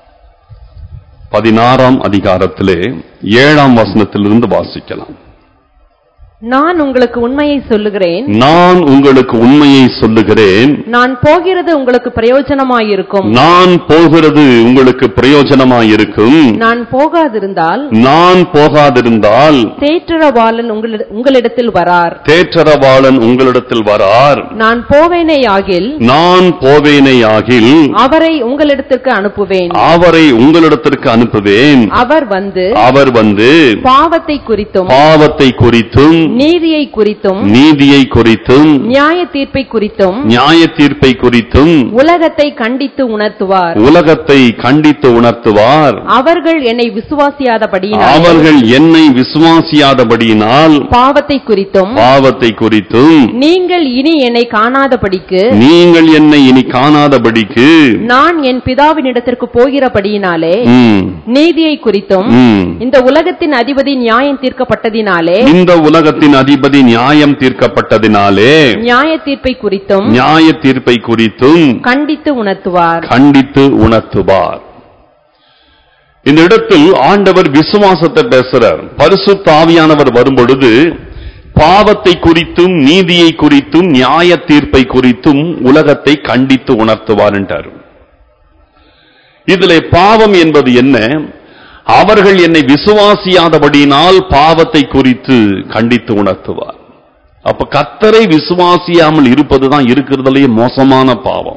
பதினாறாம் அதிகாரத்திலே ஏழாம் வசனத்திலிருந்து வாசிக்கலாம் நான் உங்களுக்கு உண்மையை சொல்லுகிறேன் நான் உங்களுக்கு உண்மையை சொல்லுகிறேன் நான் போகிறது உங்களுக்கு பிரயோஜனமாயிருக்கும் நான் போகிறது உங்களுக்கு பிரயோஜனமாயிருக்கும் நான் போகாதிருந்தால் நான் போகாதிருந்தால் தேற்றரவாளன் உங்களிட- உங்களிடத்தில் வரார் தேற்றரவாளன் உங்களிடத்தில் வரார் நான் போவேனேயாகில் நான் போவேனேயாகில் அவரை உங்களிடத்திற்கு அனுப்புவேன் அவரை உங்களிடத்திற்கு அனுப்புவேன் அவர் வந்து அவர் வந்து பாவத்தை குறித்தும் பாவத்தை குறித்தும் நீதியை குறித்தும் நீதியை குறித்தும் நியாய தீர்ப்பை குறித்தும் நியாய தீர்ப்பை குறித்தும் உலகத்தை கண்டித்து உணர்த்துவார் உலகத்தை கண்டித்து உணர்த்துவார் அவர்கள் என்னை விசுவாசியாதபடியினால் அவர்கள் என்னை விசுவாசியாதபடியினால் பாவத்தை குறித்தும் பாவத்தை குறித்தும் நீங்கள் இனி என்னை காணாதபடிக்கு நீங்கள் என்னை இனி காணாதபடிக்கு நான் என் பிதாவினிடத்திற்கு போகிறபடியினாலே ம், நீதியை குறித்தும் ம். இந்த உலகத்தின் அதிபதி நியாயம் தீர்க்கப்பட்டதினாலே இந்த உலகத்தின் அதிபதி நியாயம் தீர்க்கப்பட்டதினாலே நியாய தீர்ப்பை குறித்தும் நியாய தீர்ப்பை குறித்தும் கண்டித்து உணர்த்துவார் கண்டித்து உணர்த்துவார் இந்த இடத்தில் ஆண்டவர் விசுவாசத்தை பேசுறார் பரிசுத்த ஆவியானவர் வரும்பொழுது பாவத்தை குறித்தும் நீதியை குறித்தும் நியாய தீர்ப்பை குறித்தும் உலகத்தை கண்டித்து உணர்த்துவார் என்றார் இதிலே பாவம் என்பது என்ன அவர்கள் என்னை விசுவாசியாதபடியினால் பாவத்தை குறித்து கண்டித்து உணர்த்துவார் அப்ப கத்தரை விசுவாசியாமல் இருப்பதுதான் இருக்கிறதுலயே மோசமான பாவம்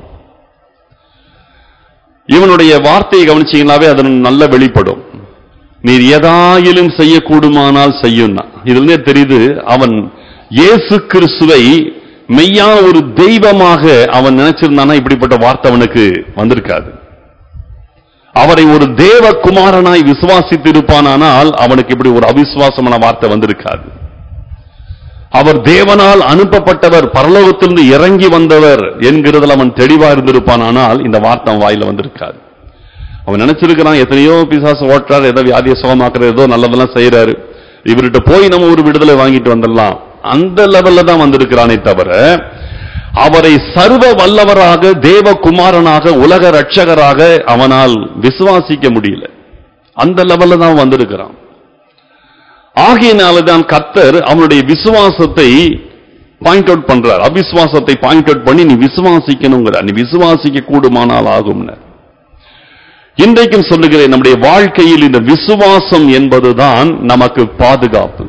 இவனுடைய வார்த்தையை கவனிச்சீங்கன்னாவே அது நல்ல வெளிப்படும் நீர் எதாயிலும் செய்யக்கூடுமானால் செய்யும்னா இதுல தெரியுது அவன் இயேசு கிறிஸ்துவை மெய்யான ஒரு தெய்வமாக அவன் நினைச்சிருந்தானா இப்படிப்பட்ட வார்த்தை அவனுக்கு வந்திருக்காது அவரை ஒரு தேவ குமாரனாய் விசுவாசித்து இருப்பானானால் அவனுக்கு இப்படி ஒரு அவிசுவாசமான வார்த்தை வந்திருக்காது அவர் தேவனால் அனுப்பப்பட்டவர் பரலோகத்திலிருந்து இறங்கி வந்தவர் என்கிறதுல அவன் தெளிவா இருந்திருப்பானானால் இந்த வார்த்தை அவன் வாயில வந்திருக்காது அவன் நினைச்சிருக்கிறான் எத்தனையோ பிசாசு ஓட்டுறாரு ஏதோ வியாதியை சுகமாக்குறாரு ஏதோ நல்லதெல்லாம் செய்யறாரு இவர்கிட்ட போய் நம்ம ஒரு விடுதலை வாங்கிட்டு வந்துடலாம் அந்த லெவல்ல தான் வந்திருக்கிறானே தவிர அவரை சர்வ வல்லவராக தேவகுமாரனாக உலக ரட்சகராக அவனால் விசுவாசிக்க முடியல அந்த லெவல்ல தான் வந்திருக்கிறான் ஆகையினாலதான் கத்தர் அவனுடைய விசுவாசத்தை பாயிண்ட் அவுட் பண்றார் அவிசுவாசத்தை பாயிண்ட் அவுட் பண்ணி நீ விசுவாசிக்கணுங்கிறார் நீ விசுவாசிக்க கூடுமானால் ஆகும்னர் இன்றைக்கும் சொல்லுகிறேன் நம்முடைய வாழ்க்கையில் இந்த விசுவாசம் என்பதுதான் நமக்கு பாதுகாப்பு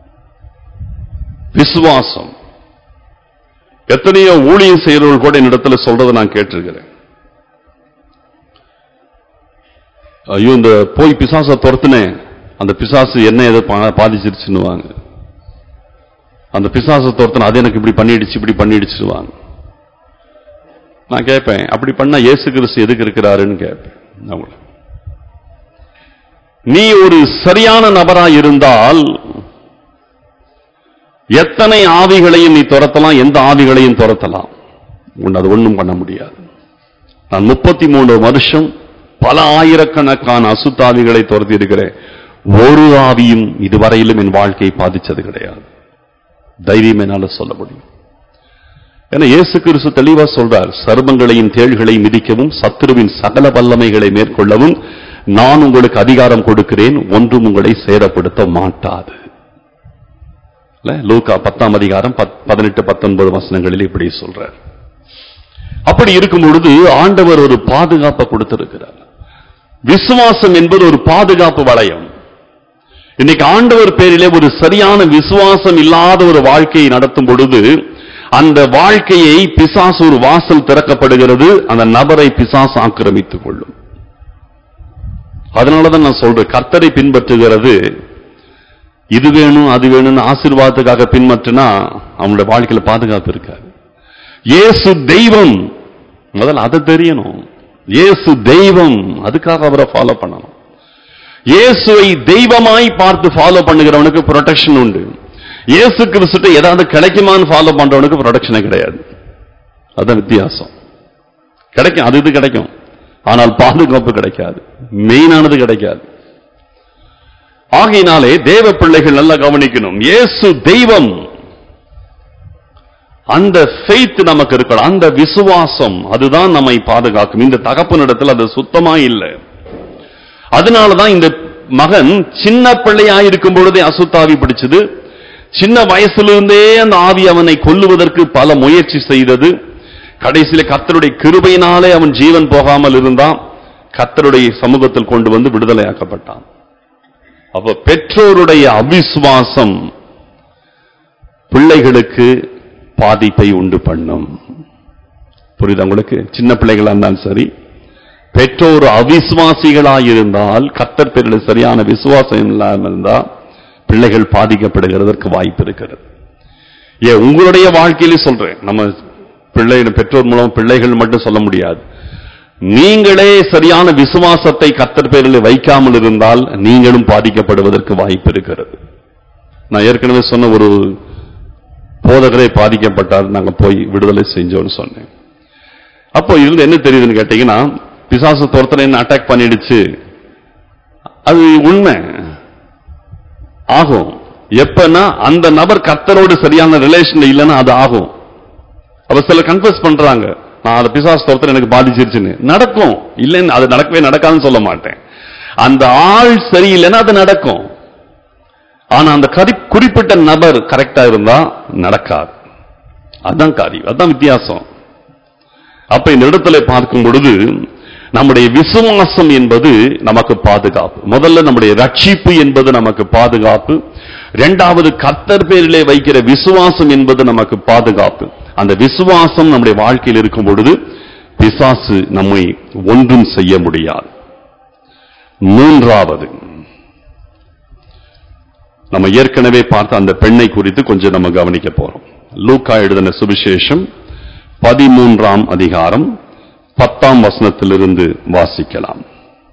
விசுவாசம் எத்தனையோ ஊழியம் செய்யறவர்கள் கூட என்னிடத்துல சொல்றதை நான் கேட்டிருக்கிறேன் ஐயோ இந்த போய் பிசாசை துரத்துனேன் அந்த பிசாசு என்ன எதை பா- பாதிச்சிருச்சுன்னுவாங்க அந்த பிசாசை துரத்துன அது எனக்கு இப்படி பண்ணிடுச்சு இப்படி பண்ணிடுச்சுவாங்க நான் கேட்பேன் அப்படி பண்ணா இயேசு கிறிஸ்து எதுக்கு இருக்கிறாருன்னு கேட்பேன் அவங்கள நீ ஒரு சரியான நபரா இருந்தால் எத்தனை ஆவிகளையும் நீ துரத்தலாம் எந்த ஆவிகளையும் துரத்தலாம் உன்னை அது ஒண்ணும் பண்ண முடியாது நான் முப்பத்தி மூணு வருஷம் பல ஆயிரக்கணக்கான அசுத்தாவிகளை துரத்தி இருக்கிறேன் ஒரு ஆவியும் இதுவரையிலும் என் வாழ்க்கையை பாதிச்சது கிடையாது தைரியம் என்னால சொல்ல முடியும் ஏன்னா இயேசு கிறிஸ்து தெளிவா சொல்றார் சர்மங்களையும் தேள்களை மிதிக்கவும் சத்துருவின் சகல வல்லமைகளை மேற்கொள்ளவும் நான் உங்களுக்கு அதிகாரம் கொடுக்கிறேன் ஒன்றும் உங்களை சேதப்படுத்த மாட்டாது இல்ல? லூக்கா பத்தாம் அதிகாரம் பத்- பதினெட்டு பத்தொன்பது வசனங்களில் இப்படி சொல்றார் அப்படி இருக்கும் பொழுது ஆண்டவர் ஒரு பாதுகாப்பை கொடுத்திருக்கிறார் விசுவாசம் என்பது ஒரு பாதுகாப்பு வளையம் இன்னைக்கு ஆண்டவர் பேரிலே ஒரு சரியான விசுவாசம் இல்லாத ஒரு வாழ்க்கையை நடத்தும் பொழுது அந்த வாழ்க்கையை பிசாசு ஒரு வாசல் திறக்கப்படுகிறது அந்த நபரை பிசாசு ஆக்கிரமித்துக் கொள்ளும் அதனாலதான் நான் சொல்றேன் கர்த்தரை பின்பற்றுகிறது இது வேணும் அது வேணும்னு ஆசீர்வாதத்துக்காக பின்பற்றினா அவனுடைய வாழ்க்கையில பாதுகாப்பு இருக்காது இயேசு தெய்வம் முதல்ல அது தெரியணும் இயேசு தெய்வம் அதுக்காக அவரை ஃபாலோ பண்ணணும் இயேசுவை தெய்வமாய் பார்த்து ஃபாலோ பண்ணுகிறவனுக்கு ப்ரொடெக்ஷன் உண்டு இயேசு கிறிஸ்துட்ட ஏதாவது கிடைக்குமான்னு ஃபாலோ பண்றவனுக்கு ப்ரொடெக்ஷனே கிடையாது அதான் வித்தியாசம் கிடைக்கும் அது இது கிடைக்கும் ஆனால் பாதுகாப்பு கிடைக்காது மெயினானது கிடைக்காது ஆகையினாலே தேவ பிள்ளைகள் நல்லா கவனிக்கணும் இயேசு தெய்வம் அந்த ஃபெய்த் நமக்கு இருக்கணும் அந்த விசுவாசம் அதுதான் நம்மை பாதுகாக்கும் இந்த தகப்பனிடத்தில் அது சுத்தமா இல்லை அதனாலதான் இந்த மகன் சின்ன பிள்ளையா இருக்கும் பொழுதே அசுத்தாவி பிடிச்சது சின்ன வயசிலிருந்தே அந்த ஆவி அவனை கொல்லுவதற்கு பல முயற்சி செய்தது கடைசியில கர்த்தருடைய கிருபையினாலே அவன் ஜீவன் போகாமல் இருந்தான் கர்த்தருடைய சமூகத்தில் கொண்டு வந்து விடுதலையாக்கப்பட்டான் அப்ப பெற்றோருடைய அவிசுவாசம் பிள்ளைகளுக்கு பாதிப்பை உண்டு பண்ணும் புரியுதா உங்களுக்கு சின்ன பிள்ளைகளா இருந்தாலும் சரி பெற்றோர் அவிசுவாசிகளாய் இருந்தால் கத்தர் பேரில் சரியான விசுவாசம் இல்லாமல் இருந்தா பிள்ளைகள் பாதிக்கப்படுகிறதற்கு வாய்ப்பு இருக்கிறது ஏ உங்களுடைய வாழ்க்கையிலே சொல்றேன் நம்ம பிள்ளை பெற்றோர் மூலம் பிள்ளைகள் மட்டும் சொல்ல முடியாது நீங்களே சரியான விசுவாசத்தை கத்தர் பேரில் வைக்காமல் இருந்தால் நீங்களும் பாதிக்கப்படுவதற்கு வாய்ப்பு இருக்கிறது நான் ஏற்கனவே சொன்ன ஒரு போதகரே பாதிக்கப்பட்டார் நாங்க போய் விடுதலை செஞ்சோம்னு சொன்னேன் அப்போ இதுல என்ன தெரியுதுன்னு கேட்டீங்கன்னா பிசாசு துரத்துல என்ன அட்டாக் பண்ணிடுச்சு அது உண்மை ஆகும் எப்பன்னா அந்த நபர் கர்த்தரோடு சரியான ரிலேஷன் இல்லைன்னா அது ஆகும் அப்ப சில கன்ஃபஸ் பண்றாங்க நான் அதை பிசாசு துரத்துல எனக்கு பாதிச்சிருச்சுன்னு நடக்கும் இல்லைன்னு அது நடக்கவே நடக்காதுன்னு சொல்ல மாட்டேன் அந்த ஆள் சரியில்லைன்னா அது நடக்கும் ஆனா அந்த கரி குறிப்பிட்ட நபர் கரெக்டா இருந்தா நடக்காது அதான் காரியம் அதான் வித்தியாசம் அப்ப இந்த இடத்துல பார்க்கும் பொழுது நம்முடைய விசுவாசம் என்பது நமக்கு பாதுகாப்பு முதல்ல நம்முடைய ரட்சிப்பு என்பது நமக்கு பாதுகாப்பு இரண்டாவது கர்த்தர் பேரிலே வைக்கிற விசுவாசம் என்பது நமக்கு பாதுகாப்பு அந்த விசுவாசம் நம்முடைய வாழ்க்கையில் இருக்கும் பொழுது பிசாசு நம்மை ஒன்றும் செய்ய முடியாது மூன்றாவது நம்ம ஏற்கனவே பார்த்த அந்த பெண்ணை குறித்து கொஞ்சம் நம்ம கவனிக்க போறோம் லூக்கா எழுதின சுவிசேஷம் பதிமூன்றாம் அதிகாரம் பத்தாம் வசனத்திலிருந்து வாசிக்கலாம்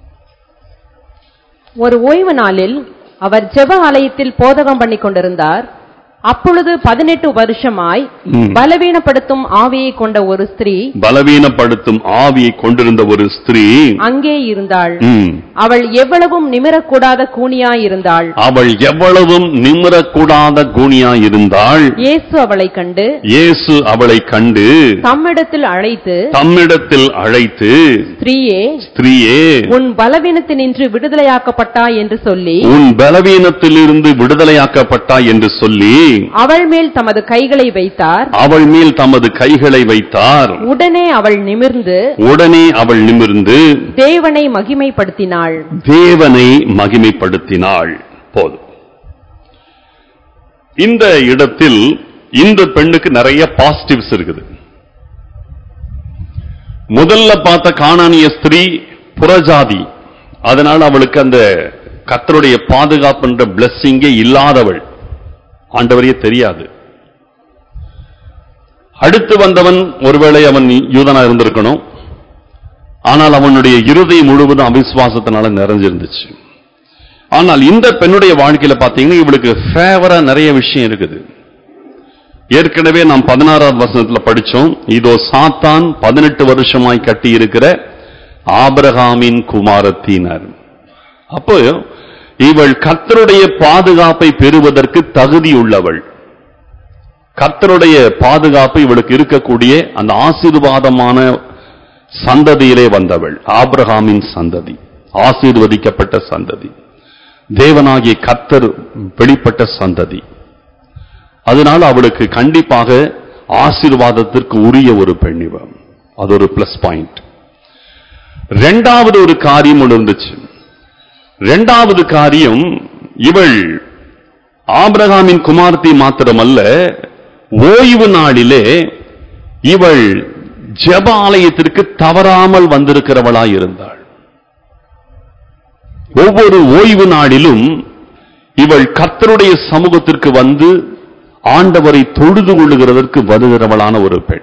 ஒரு ஓய்வு நாளில் அவர் ஜெப ஆலயத்தில் போதகம் பண்ணிக் கொண்டிருந்தார் அப்பொழுது பதினெட்டு வருஷமாய் ம். பலவீனப்படுத்தும் ஆவியை கொண்ட ஒரு ஸ்திரீ பலவீனப்படுத்தும் ஆவியை கொண்டிருந்த ஒரு ஸ்திரீ அங்கே இருந்தாள் ம், அவள் எவ்வளவும் நிமிரக்கூடாத கூனியாயிருந்தாள் அவள் எவ்வளவும் நிமிரக்கூடாத கூனியா இருந்தாள் இயேசு அவளை கண்டு இயேசு அவளை கண்டு தம்மிடத்தில் அழைத்து தம்மிடத்தில் அழைத்து ஸ்திரீயே ஸ்திரீயே உன் பலவீனத்தினின்று விடுதலையாக்கப்பட்டாய் என்று சொல்லி உன் பலவீனத்திலிருந்து விடுதலையாக்கப்பட்டாய் என்று சொல்லி அவள் மேல் தமது கைகளை வைத்தார் அவள் மேல் தமது கைகளை வைத்தார் உடனே அவள் நிமிர்ந்து உடனே அவள் நிமிர்ந்து தேவனை மகிமைப்படுத்தினாள் தேவனை மகிமைப்படுத்தினாள் போதும் இந்த இடத்தில் இந்த பெண்ணுக்கு நிறைய பாசிட்டிவ்ஸ் இருக்குது முதல்ல பார்த்த காணானிய ஸ்திரீ புறஜாதி அதனால அவளுக்கு அந்த கர்த்தருடைய பாதுகாப்புன்ற பிளஸ்ஸிங்கே இல்லாதவள் ஆண்டவரையே தெரியாது அடுத்து வந்தவன் ஒருவேளை அவன் யூதனா இருந்திருக்கணும் ஆனால் அவனுடைய இருதயம் முழுவதும் அவிசுவாசத்தினால நிறைஞ்சிருந்துச்சு ஆனால் இந்த பெண்ணுடைய வாழ்க்கையில பாத்தீங்கன்னா இவளுக்கு ஃபேவரா நிறைய விஷயம் இருக்குது ஏற்கனவே நாம் பதினாறாவது வசனத்துல படிச்சோம் இதோ சாத்தான் பதினெட்டு வருஷமாய் கட்டி இருக்கிற ஆபிரகாமின் குமாரத்தினர் அப்போ இவள் கர்த்தருடைய பாதுகாப்பை பெறுவதற்கு தகுதியுள்ளவள் கர்த்தருடைய பாதுகாப்பு இவளுக்கு இருக்கக்கூடிய அந்த ஆசீர்வாதமான சந்ததியிலே வந்தவள் ஆபிரகாமின் சந்ததி ஆசீர்வதிக்கப்பட்ட சந்ததி தேவனாகிய கர்த்தர் வெளிப்பட்ட சந்ததி அதனால அவளுக்கு கண்டிப்பாக ஆசீர்வாதத்திற்கு உரிய ஒரு பெண் இவ அது ஒரு பிளஸ் பாயிண்ட் ரெண்டாவது ஒரு காரியம் ஒன்று இருந்துச்சு ரெண்டாவது காரியம் இவள் ஆபிரகாமின் குமார்த்தி மாத்திரமல்ல ஓய்வு நாளிலே இவள் ஜெப ஆலயத்திற்கு தவறாமல் வந்திருக்கிறவளாய் இருந்தாள் ஒவ்வொரு ஓய்வு நாளிலும் இவள் கர்த்தருடைய சமூகத்திற்கு வந்து ஆண்டவரை தொழுது கொள்ளுகிறதற்கு வருகிறவளான ஒரு பெண்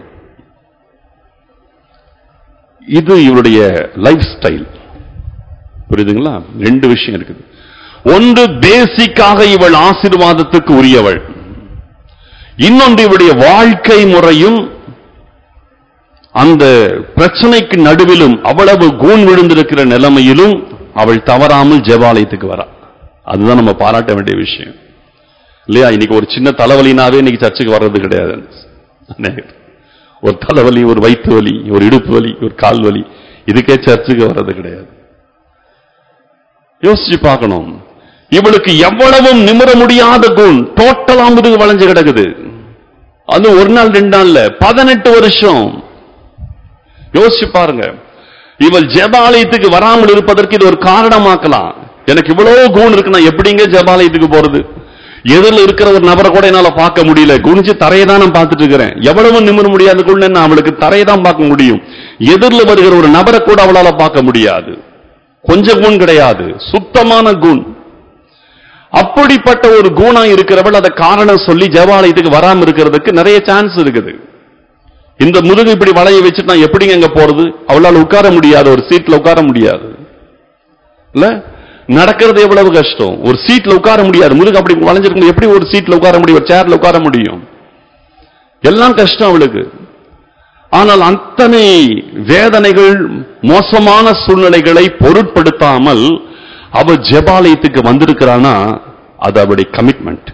இது இவருடைய லைஃப் ஸ்டைல் புரியுதுங்களா ரெண்டு விஷயம் இருக்குது ஒன்று பேசிக்காக இவள் ஆசீர்வாதத்துக்கு உரியவள் இன்னொன்று இவளுடைய வாழ்க்கை முறையும் அந்த பிரச்சனைக்கு நடுவிலும் அவ்வளவு கூன் விழுந்திருக்கிற நிலைமையிலும் அவள் தவறாமல் ஜெபாலயத்துக்கு வரா அதுதான் நம்ம பாராட்ட வேண்டிய விஷயம் இல்லையா இன்னைக்கு ஒரு சின்ன தலைவலினாவே இன்னைக்கு சர்ச்சுக்கு வர்றது கிடையாது அநேகர். ஒரு தலைவலி ஒரு வயிற்று வலி ஒரு இடுப்பு வலி ஒரு கால் வலி இதுக்கே சர்ச்சுக்கு வர்றது கிடையாது யோசிச்சு பார்க்கணும் இவளுக்கு எவ்வளவும் நிமிர முடியாத குண் டோட்டலா முதுகு வளைஞ்சு கிடக்குது அது ஒரு நாள் ரெண்டு நாள்ல பதினெட்டு வருஷம் யோசிச்சு பாருங்க இவள் ஜெபாலயத்துக்கு வராமல் இருப்பதற்கு இது ஒரு காரணமாக்கலாம் எனக்கு இவ்வளவு கூண் இருக்கு நான் எப்படிங்க ஜெபாலயத்துக்கு போறது எதிரில் இருக்கிற ஒரு நபரை கூட என்னால பார்க்க முடியல குனிஞ்சு தரையை தான் நான் பார்த்துட்டு இருக்கிறேன் எவ்வளவு நிமிர முடியாத குண் என்ன அவளுக்கு தரையை தான் பார்க்க முடியும் எதிரில் வருகிற ஒரு நபரை கூட அவளால பார்க்க முடியாது கொஞ்சம் குண் கிடையாது சுத்தமான குண் அப்படிப்பட்ட ஒரு குணா இருக்கிறவள் அதை காரணம் சொல்லி ஜெபாலயத்துக்கு வராம இருக்கிறதுக்கு நிறைய சான்ஸ் இருக்குது இந்த முதுகு இப்படி வளைய வச்சுட்டு நான் எப்படிங்க அங்க போறது அவளால உட்கார முடியாது ஒரு சீட்ல உட்கார முடியாது இல்ல நடக்கிறது எவ்வளவு கஷ்டம் ஒரு சீட்ல உட்கார முடியாது முதுகு அப்படி வளைஞ்சிருக்கும் எப்படி ஒரு சீட்ல உட்கார முடியும் ஒரு சேர்ல உட்கார முடியும் எல்லாம் கஷ்டம் அவளுக்கு ஆனால் அத்தனை வேதனைகள் மோசமான சூழ்நிலைகளை பொருட்படுத்தாமல் அவ ஜெபாலயத்துக்கு வந்திருக்கிறானா அது அவளுடைய கமிட்மெண்ட்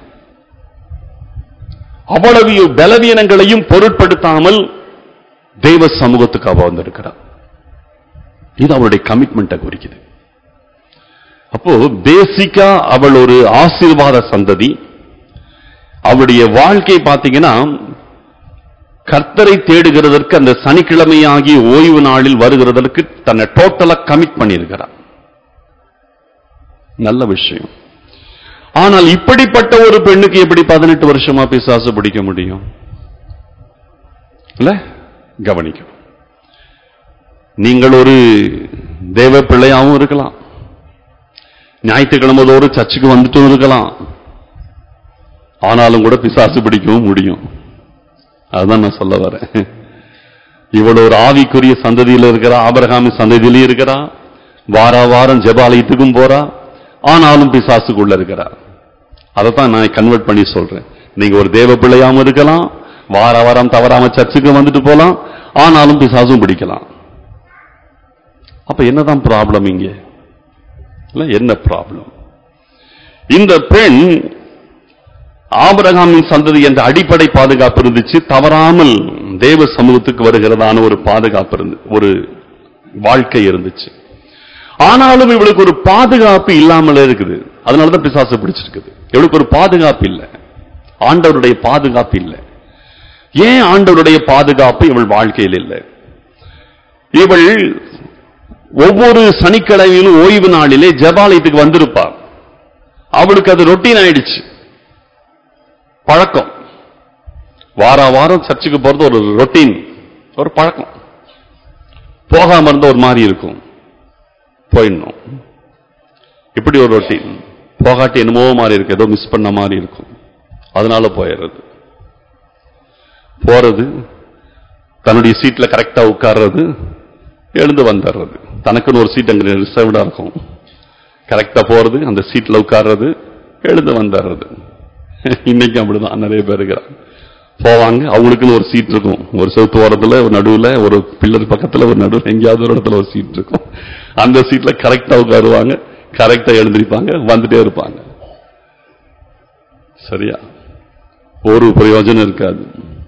அவ்வளவு பலவீனங்களையும் பொருட்படுத்தாமல் தெய்வ சமூகத்துக்கு அவ வந்திருக்கிறார் இது அவளுடைய கமிட்மெண்ட்டை குறிக்குது அப்போ பேசிக்கா அவள் ஒரு ஆசீர்வாத சந்ததி அவளுடைய வாழ்க்கை பார்த்தீங்கன்னா கர்த்தரை தேடுகிறதற்கு அந்த சனிக்கிழமையாகிய ஓய்வு நாளில் வருகிறதற்கு தன்னை டோட்டலா கமிட் பண்ணியிருக்கிறார் நல்ல விஷயம் ஆனால் இப்படிப்பட்ட ஒரு பெண்ணுக்கு எப்படி பதினெட்டு வருஷமா பிசாசு பிடிக்க முடியும் இல்ல கவனிக்கணும் நீங்கள் ஒரு தேவ பிள்ளையாவும் இருக்கலாம் ஞாயிற்றுக்கிழமை தோறும் சர்ச்சுக்கு வந்துட்டும் இருக்கலாம் ஆனாலும் கூட பிசாசு பிடிக்கவும் முடியும் அதுதான் நான் சொல்ல வரேன் இவள் ஒரு ஆவிக்குரிய சந்ததியில் இருக்கிறா ஆபரகாமி சந்ததியிலும் இருக்கிறா வார வாரம் ஜெபாலயத்துக்கும் போறா ஆனாலும் பிசாசுக்குள்ள இருக்கிறா அதைத்தான் நான் கன்வெர்ட் பண்ணி சொல்றேன் நீங்க ஒரு தேவ பிள்ளையாம இருக்கலாம் வார வாரம் தவறாம சர்ச்சுக்கு வந்துட்டு போலாம் ஆனாலும் பிசாசும் பிடிக்கலாம் அப்ப என்னதான் ப்ராப்ளம் இங்க இல்ல என்ன ப்ராப்ளம் இந்த பெண் ஆபிரகாமின் சந்ததி என்ற அடிப்படை பாதுகாப்பு இருந்துச்சு தவறாமல் தேவ சமூகத்துக்கு வருகிறதான ஒரு பாதுகாப்பு இருந்து ஒரு வாழ்க்கை இருந்துச்சு ஆனாலும் இவளுக்கு ஒரு பாதுகாப்பு இல்லாமல் இருக்குது அதனாலதான் பிசாசு பிடிச்சிருக்குது இவளுக்கு ஒரு பாதுகாப்பு இல்லை ஆண்டவருடைய பாதுகாப்பு இல்லை ஏன் ஆண்டவருடைய பாதுகாப்பு இவள் வாழ்க்கையில் இல்லை இவள் ஒவ்வொரு சனிக்கிழமையிலும் ஓய்வு நாளிலே ஜபாலயத்துக்கு வந்திருப்பா அவளுக்கு அது ரொட்டீன் ஆயிடுச்சு பழக்கம் வார வாரம் சர்ச்சுக்கு போறது ஒரு ரொட்டீன் ஒரு பழக்கம் போகாம இருந்தா ஒரு மாதிரி இருக்கும் போயிடணும் இப்படி ஒரு ரொட்டீன் போகாட்டி என்னமோ மாதிரி இருக்கு ஏதோ மிஸ் பண்ண மாதிரி இருக்கும் அதனால போயிடுறது போறது தன்னுடைய சீட்ல கரெக்டா உட்கார்றது எழுந்து வந்துடுறது தனக்குன்னு ஒரு சீட் அங்க ரிசர்வ்டா இருக்கும் கரெக்டா போறது அந்த சீட்ல உட்கார்றது எழுந்து வந்துடுறது இன்னைக்கு அப்படிதான் நிறைய பேர் இருக்கிறாங்க போவாங்க அவங்களுக்குன்னு ஒரு சீட் இருக்கும் ஒரு செவத்து ஓரத்துல ஒரு நடுவுல ஒரு பில்லர் பக்கத்துல ஒரு நடுவில் எங்கேயாவது ஒரு இடத்துல ஒரு சீட் இருக்கும் அந்த சீட்ல கரெக்டா உட்காருவாங்க கரெக்டா எழுந்திருப்பாங்க வந்துட்டே இருப்பாங்க சரியா ஒரு பிரயோஜனம் இருக்காது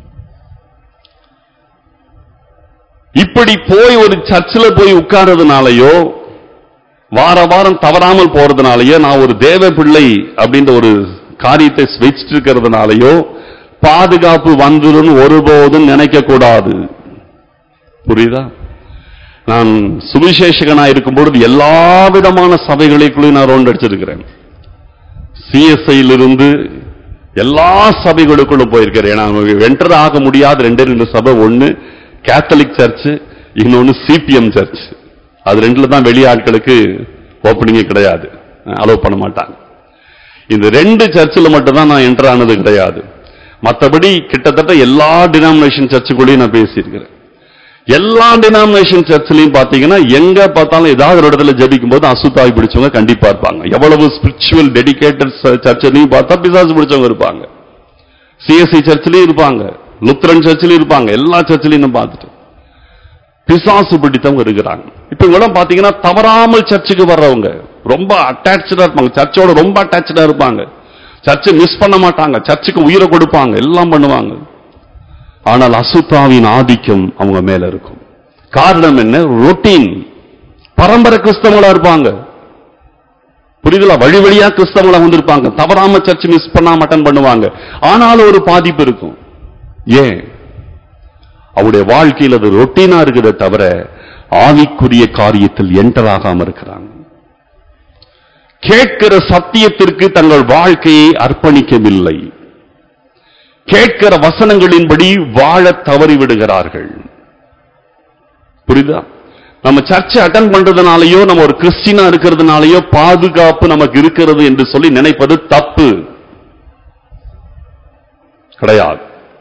இப்படி போய் ஒரு சர்ச்சில் போய் உட்கார்றதுனாலயோ வார வாரம் தவறாமல் போறதுனாலயோ நான் ஒரு தேவ பிள்ளை அப்படின்ற ஒரு காரியத்தை வச்சிட்டு இருக்கிறதுனாலயோ பாதுகாப்பு வந்துடும் ஒருபோதும் நினைக்க கூடாது புரியுதா நான் சுவிசேஷகனா இருக்கும் பொழுது எல்லா விதமான சபைகளுக்குள்ளேயும் நான் ரவுண்ட் அடிச்சிருக்கிறேன் சிஎஸ்ஐயிலிருந்து எல்லா சபைகளுக்குள்ளும் போயிருக்கிறேன் நான் என்டர் ஆக முடியாத ரெண்டே ரெண்டு சபை ஒன்னு கேத்தலிக் சர்ச் இன்னொன்னு சிபிஎம் சர்ச் அது ரெண்டுல தான் வெளியாட்களுக்கு ஓப்பனிங்கே கிடையாது அலோவ் பண்ண மாட்டாங்க இந்த ரெண்டு சர்ச்சில் மட்டும் தான் நான் என்டர் ஆனது கிடையாது மற்றபடி கிட்டத்தட்ட எல்லா டினாமினேஷன் சர்ச்சுக்குள்ளேயும் நான் பேசியிருக்கிறேன் எல்லா டினாமினேஷன் சர்ச்சிலையும் பாத்தீங்கன்னா எங்க பார்த்தாலும் ஏதாவது ஒரு இடத்துல ஜெபிக்கும் போது அசுத்தாய் பிடிச்சவங்க கண்டிப்பா இருப்பாங்க எவ்வளவு ஸ்பிரிச்சுவல் டெடிகேட்டட் சர்ச்சிலையும் பார்த்தா பிசாசு பிடிச்சவங்க இருப்பாங்க சிஎஸ்சி சர்ச்சிலையும் இருப்பாங்க லுத்ரன் சர்ச்சிலையும் இருப்பாங்க எல்லா சர்ச்சிலையும் நான் பார்த்துட்டு பிசாசு பிடித்தவங்க இருக்கிறாங்க இப்ப இவங்கெல்லாம் பாத்தீங்கன்னா தவறாமல் சர்ச்சுக்கு வர்றவங்க ரொம்ப அட்டாச்சா இருப்பாங்க சர்ச்சோட ரொம்ப அட்டாச்சா இருப்பாங்க சர்ச்சை மிஸ் பண்ண மாட்டாங்க சர்ச்சுக்கு உயிரை கொடுப்பாங்க எல்லாம் பண்ணுவாங்க ஆனால் அசுத்தாவின் ஆதிக்கம் அவங்க மேல இருக்கும் காரணம் என்ன ரொட்டீன் பரம்பரை கிறிஸ்தவங்களா இருப்பாங்க புரியுதுல வழி வழியா கிறிஸ்தவங்களா வந்திருப்பாங்க தவறாம சர்ச் மிஸ் பண்ணாம அட்டன் பண்ணுவாங்க ஆனாலும் ஒரு பாதிப்பு இருக்கும் ஏன் அவருடைய வாழ்க்கையில் அது ரொட்டீனா இருக்குதே தவிர ஆவிக்குரிய காரியத்தில் என்டர் ஆகாம இருக்கிறாங்க கேட்கிற சத்தியத்திற்கு தங்கள் வாழ்க்கையை அர்ப்பணிக்கவில்லை கேட்கிற வசனங்களின்படி வாழ தவறி விடுகிறார்கள் புரியுதா நம்ம சர்ச்சை அட்டன் பண்றதுனாலயோ நம்ம ஒரு கிறிஸ்டினா இருக்கிறதுனாலயோ பாதுகாப்பு நமக்கு இருக்கிறது என்று சொல்லி நினைப்பது தப்பு கிடையாது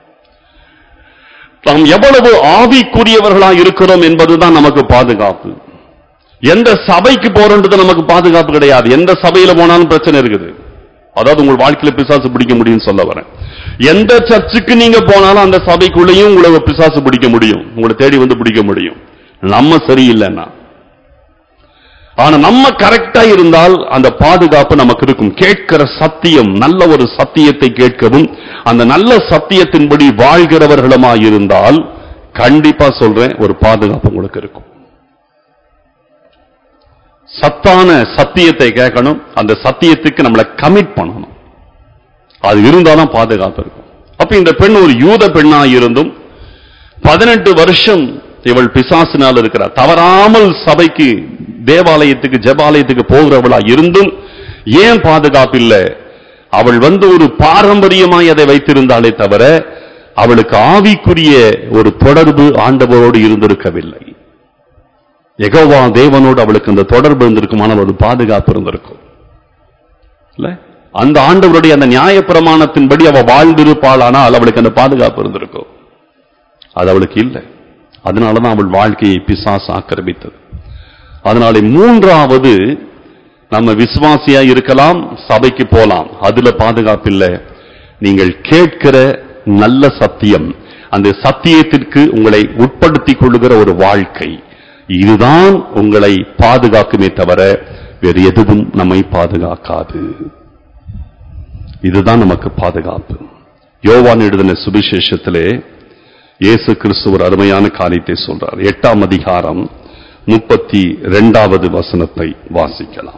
நாம் எவ்வளவு ஆவிக்குரியவர்களா இருக்கிறோம் என்பதுதான் நமக்கு பாதுகாப்பு எந்த சபைக்கு போறோன்றது நமக்கு பாதுகாப்பு கிடையாது எந்த சபையில போனாலும் பிரச்சனை இருக்குது அதாவது உங்கள் வாழ்க்கையில பிசாசு பிடிக்க முடியும்னு சொல்ல வரேன் எந்த சர்ச்சுக்கு நீங்க போனாலும் அந்த சபைக்குள்ளேயும் உங்களை பிசாசு பிடிக்க முடியும் உங்களை தேடி வந்து பிடிக்க முடியும் நம்ம சரியில்லைன்னா ஆனா நம்ம கரெக்டா இருந்தால் அந்த பாதுகாப்பு நமக்கு இருக்கும் கேட்கிற சத்தியம் நல்ல ஒரு சத்தியத்தை கேட்கவும் அந்த நல்ல சத்தியத்தின்படி வாழ்கிறவர்களுமாய் இருந்தால் கண்டிப்பா சொல்றேன் ஒரு பாதுகாப்பு உங்களுக்கு இருக்கும் சத்தான சத்தியத்தை கேட்கணும் அந்த சத்தியத்துக்கு நம்மளை கமிட் பண்ணணும் அது இருந்தாதான் பாதுகாப்பு இருக்கும் அப்ப இந்த பெண் ஒரு யூத பெண்ணா இருந்தும் பதினெட்டு வருஷம் இவள் பிசாசினால் இருக்கிறார் தவறாமல் சபைக்கு தேவாலயத்துக்கு ஜெபாலயத்துக்கு போகிறவளா இருந்தும் ஏன் பாதுகாப்பு இல்லை அவள் வந்து ஒரு பாரம்பரியமாய் அதை வைத்திருந்தாலே தவிர அவளுக்கு ஆவிக்குரிய ஒரு தொடர்பு ஆண்டவரோடு இருந்திருக்கவில்லை எகோவா தேவனோடு அவளுக்கு அந்த தொடர்பு இருந்திருக்குமான ஒரு பாதுகாப்பு இருந்திருக்கும் இல்ல அந்த ஆண்டவருடைய அந்த நியாயப்பிரமாணத்தின்படி அவள் வாழ்ந்திருப்பாளானால் அவளுக்கு அந்த பாதுகாப்பு இருந்திருக்கும் அது அவளுக்கு இல்லை அதனாலதான் அவள் வாழ்க்கையை பிசாசு ஆக்கிரமித்தது அதனால மூன்றாவது நம்ம விசுவாசியா இருக்கலாம் சபைக்கு போலாம் அதுல பாதுகாப்பு இல்லை நீங்கள் கேட்கிற நல்ல சத்தியம் அந்த சத்தியத்திற்கு உங்களை உட்படுத்திக் கொள்ளுகிற ஒரு வாழ்க்கை இதுதான் உங்களை பாதுகாக்குமே தவிர வேறு எதுவும் நம்மை பாதுகாக்காது இதுதான் நமக்கு பாதுகாப்பு யோவான் எழுதின சுவிசேஷத்திலே இயேசு கிறிஸ்து ஒரு அருமையான காரியத்தை சொல்றார் எட்டாம் அதிகாரம் முப்பத்தி இரண்டாவது வசனத்தை வாசிக்கலாம்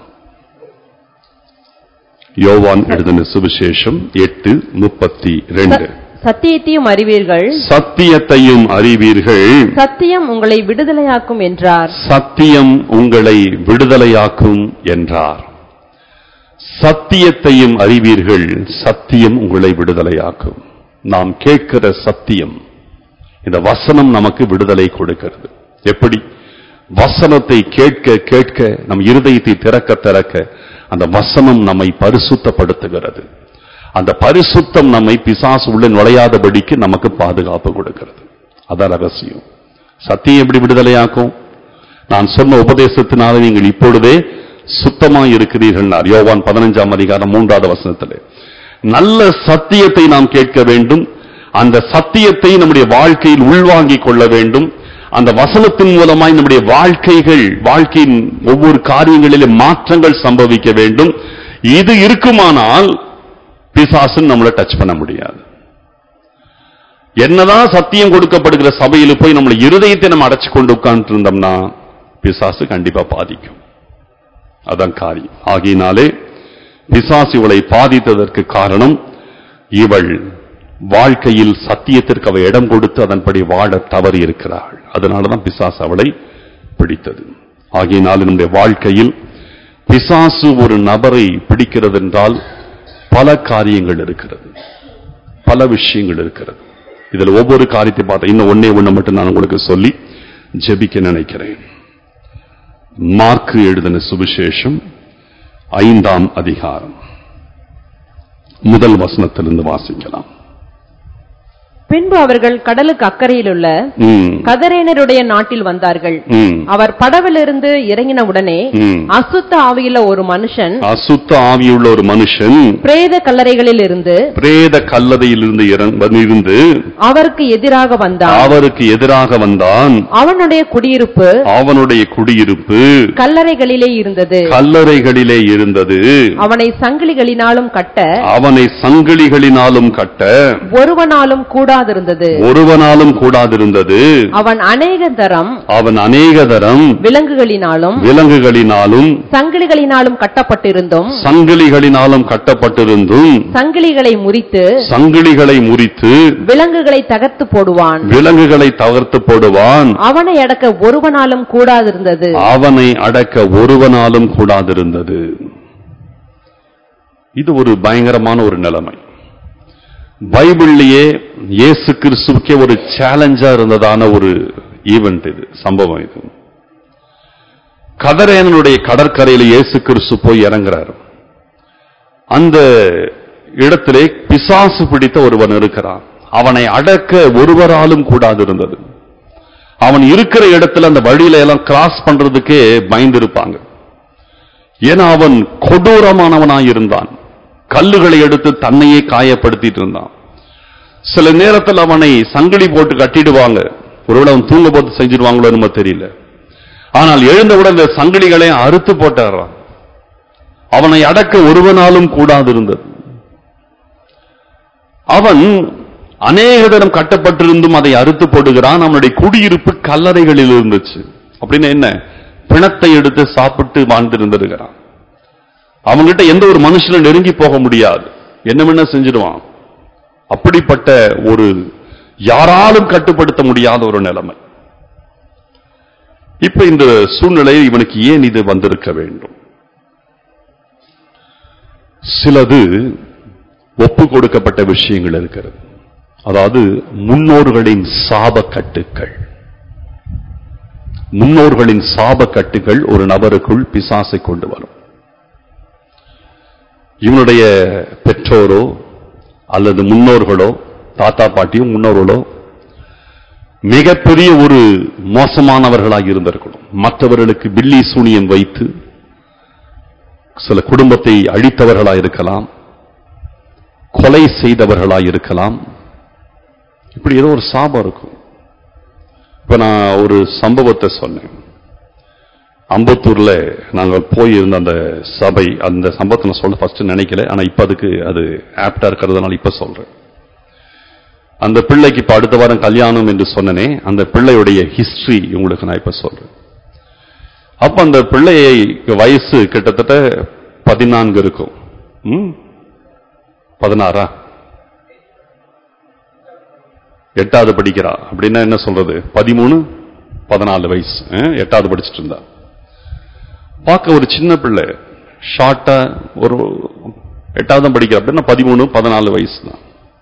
யோவான் எழுதின சுவிசேஷம் எட்டு முப்பத்தி ரெண்டு சத்தியத்தையும் அறிவீர்கள் சத்தியத்தையும் அறிவீர்கள் சத்தியம் உங்களை விடுதலையாக்கும் என்றார் சத்தியம் உங்களை விடுதலையாக்கும் என்றார் சத்தியத்தையும் அறிவீர்கள் சத்தியம் உங்களை விடுதலையாக்கும் நாம் கேட்கிற சத்தியம் இந்த வசனம் நமக்கு விடுதலை கொடுக்கிறது எப்படி வசனத்தை கேட்க கேட்க நம் இருதயத்தை திறக்க திறக்க அந்த வசனம் நம்மை பரிசுத்தப்படுத்துகிறது அந்த பரிசுத்தம் நம்மை பிசாசு உள்ள நுழையாதபடிக்கு நமக்கு பாதுகாப்பு கொடுக்கிறது அதான் ரகசியம் சத்தியம் எப்படி விடுதலையாக்கும் நான் சொன்ன உபதேசத்தினால நீங்கள் இப்பொழுதே சுத்தமாய் இருக்கிறீர்கள் யோவான் பதினஞ்சாம் அதிகாரம் மூன்றாவது வசனத்திலே நல்ல சத்தியத்தை நாம் கேட்க வேண்டும் அந்த சத்தியத்தை நம்முடைய வாழ்க்கையில் உள்வாங்கிக் கொள்ள வேண்டும் அந்த வசனத்தின் மூலமாய் நம்முடைய வாழ்க்கைகள் வாழ்க்கையின் ஒவ்வொரு காரியங்களிலும் மாற்றங்கள் சம்பவிக்க வேண்டும் இது இருக்குமானால் பிசாசுன்னு நம்மளை டச் பண்ண முடியாது என்னதான் சத்தியம் கொடுக்கப்படுகிற சபையில் போய் நம்மளை இருதயத்தை நம்ம அடைச்சு கொண்டு உட்கார்ந்து இருந்தோம்னா பிசாசு கண்டிப்பா பாதிக்கும் அதான் காரியம் ஆகையினாலே பிசாசு இவளை பாதித்ததற்கு காரணம் இவள் வாழ்க்கையில் சத்தியத்திற்கு அவள் இடம் கொடுத்து அதன்படி வாழ தவறி இருக்கிறாள் அதனாலதான் பிசாசு அவளை பிடித்தது ஆகையினால் நம்முடைய வாழ்க்கையில் பிசாசு ஒரு நபரை பிடிக்கிறது என்றால் பல காரியங்கள் இருக்கிறது பல விஷயங்கள் இருக்கிறது இதுல ஒவ்வொரு காரியத்தை பார்த்தா இன்னும் ஒன்னே ஒண்ணு மட்டும் நான் உங்களுக்கு சொல்லி ஜெபிக்க நினைக்கிறேன் மார்க்கு எழுதின சுவிசேஷம் ஐந்தாம் அதிகாரம் முதல் வசனத்திலிருந்து வாசிக்கலாம் பின்பு அவர்கள் கடலுக்கு அக்கறையில் உள்ள ம், கதரேனருடைய நாட்டில் வந்தார்கள் ம், அவர் படவிலிருந்து இறங்கின உடனே ம். அசுத்த ஆவியுள்ள ஒரு மனுஷன் அசுத்த ஆவியுள்ள ஒரு மனுஷன் பிரேத கல்லறைகளில் இருந்து பிரேத கல்லறையிலிருந்து இறங்க- இருந்து அவருக்கு எதிராக வந்தான் அவருக்கு எதிராக வந்தான் அவனுடைய குடியிருப்பு அவனுடைய குடியிருப்பு கல்லறைகளிலே இருந்தது கல்லறைகளிலே இருந்தது அவனை சங்கிலிகளினாலும் கட்ட அவனை சங்கிலிகளினாலும் கட்ட ஒருவனாலும் கூடாதிருந்தது ஒருவனாலும் கூடாதிருந்தது அவன் அநேக தரம் அவன் அநேக தரம் விலங்குகளினாலும் விலங்குகளினாலும் சங்கிலிகளினாலும் கட்டப்பட்டிருந்தும் சங்கிலிகளினாலும் கட்டப்பட்டிருந்தும் சங்கிலிகளை முறித்து சங்கிலிகளை முறித்து விலங்குகளை தகர்த்து போடுவான் விலங்குகளை தகர்த்து போடுவான் அவனை அடக்க ஒருவனாலும் கூடாதிருந்தது அவனை அடக்க ஒருவனாலும் கூடாதிருந்தது இது ஒரு பயங்கரமான ஒரு நிலைமை பைபிள்லயே இயேசு கிறிஸ்துவுக்கே ஒரு சேலஞ்சா இருந்ததான ஒரு ஈவெண்ட் இது சம்பவம் இது கதரேனனுடைய கடற்கரையில இயேசு கிறிஸ்து போய் இறங்குறார் அந்த இடத்திலே பிசாசு பிடித்த ஒருவன் இருக்கிறான் அவனை அடக்க ஒருவராலும் கூடாதிருந்தது அவன் இருக்கிற இடத்துல அந்த வழியில எல்லாம் கிராஸ் பண்றதுக்கே பயந்திருப்பாங்க ஏன்னா அவன் கொடூரமானவனாய் இருந்தான் கல்லுகளை எடுத்து தன்னையே காயப்படுத்திட்டு இருந்தான் சில நேரத்தில் அவனை சங்கிலி போட்டு கட்டிடுவாங்க ஒருவேளை அவன் தூங்க போட்டு செஞ்சிருவாங்களோ என்னமோ தெரியல ஆனால் எழுந்தவுடன் இந்த சங்கிலிகளை அறுத்து போட்டாரான் அவனை அடக்க ஒருவனாலும் கூடாதிருந்தது அவன் அநேக தரம் கட்டப்பட்டிருந்தும் அதை அறுத்து போடுகிறான் அவனுடைய குடியிருப்பு கல்லறைகளில் இருந்துச்சு அப்படின்னு என்ன பிணத்தை எடுத்து சாப்பிட்டு வாழ்ந்திருந்திருக்கிறான் அவன்கிட்ட எந்த ஒரு மனுஷனும் நெருங்கி போக முடியாது என்ன வேணா செஞ்சிடுவான் அப்படிப்பட்ட ஒரு யாராலும் கட்டுப்படுத்த முடியாத ஒரு நிலைமை இப்ப இந்த சூழ்நிலையில் இவனுக்கு ஏன் இது வந்திருக்க வேண்டும் சிலது ஒப்பு கொடுக்கப்பட்ட விஷயங்கள் இருக்கிறது அதாவது முன்னோர்களின் சாபக்கட்டுக்கள் முன்னோர்களின் சாபக்கட்டுகள் ஒரு நபருக்குள் பிசாசை கொண்டு வரும் இவனுடைய பெற்றோரோ அல்லது முன்னோர்களோ தாத்தா பாட்டியோ முன்னோர்களோ மிகப்பெரிய ஒரு மோசமானவர்களாக இருந்திருக்கணும் மற்றவர்களுக்கு பில்லி சூனியம் வைத்து சில குடும்பத்தை அழித்தவர்களாக இருக்கலாம் கொலை செய்தவர்களாக இருக்கலாம் இப்படி ஏதோ ஒரு சாபம் இருக்கும் இப்ப நான் ஒரு சம்பவத்தை சொன்னேன் அம்பத்தூர்ல நாங்கள் போயிருந்த அந்த சபை அந்த சம்பவத்தை நான் சொல்ல ஃபர்ஸ்ட் நினைக்கல ஆனா இப்ப அதுக்கு அது ஆப்டா இருக்கிறதுனால இப்ப சொல்றேன் அந்த பிள்ளைக்கு இப்ப அடுத்த வாரம் கல்யாணம் என்று சொன்னனே அந்த பிள்ளையுடைய ஹிஸ்டரி உங்களுக்கு நான் இப்ப சொல்றேன் அப்ப அந்த பிள்ளையை வயசு கிட்டத்தட்ட பதினான்கு இருக்கும் ம்? பதினாறா எட்டாவது படிக்கிறா அப்படின்னா என்ன சொல்றது பதிமூணு பதினாலு வயசு அஹ், எட்டாவது படிச்சுட்டு இருந்தா பார்க்க ஒரு சின்ன பிள்ளை ஷார்ட்டா ஒரு எட்டாவது தான் படிக்கிறா அப்படின்னா பதிமூணு பதினாலு வயசு தான்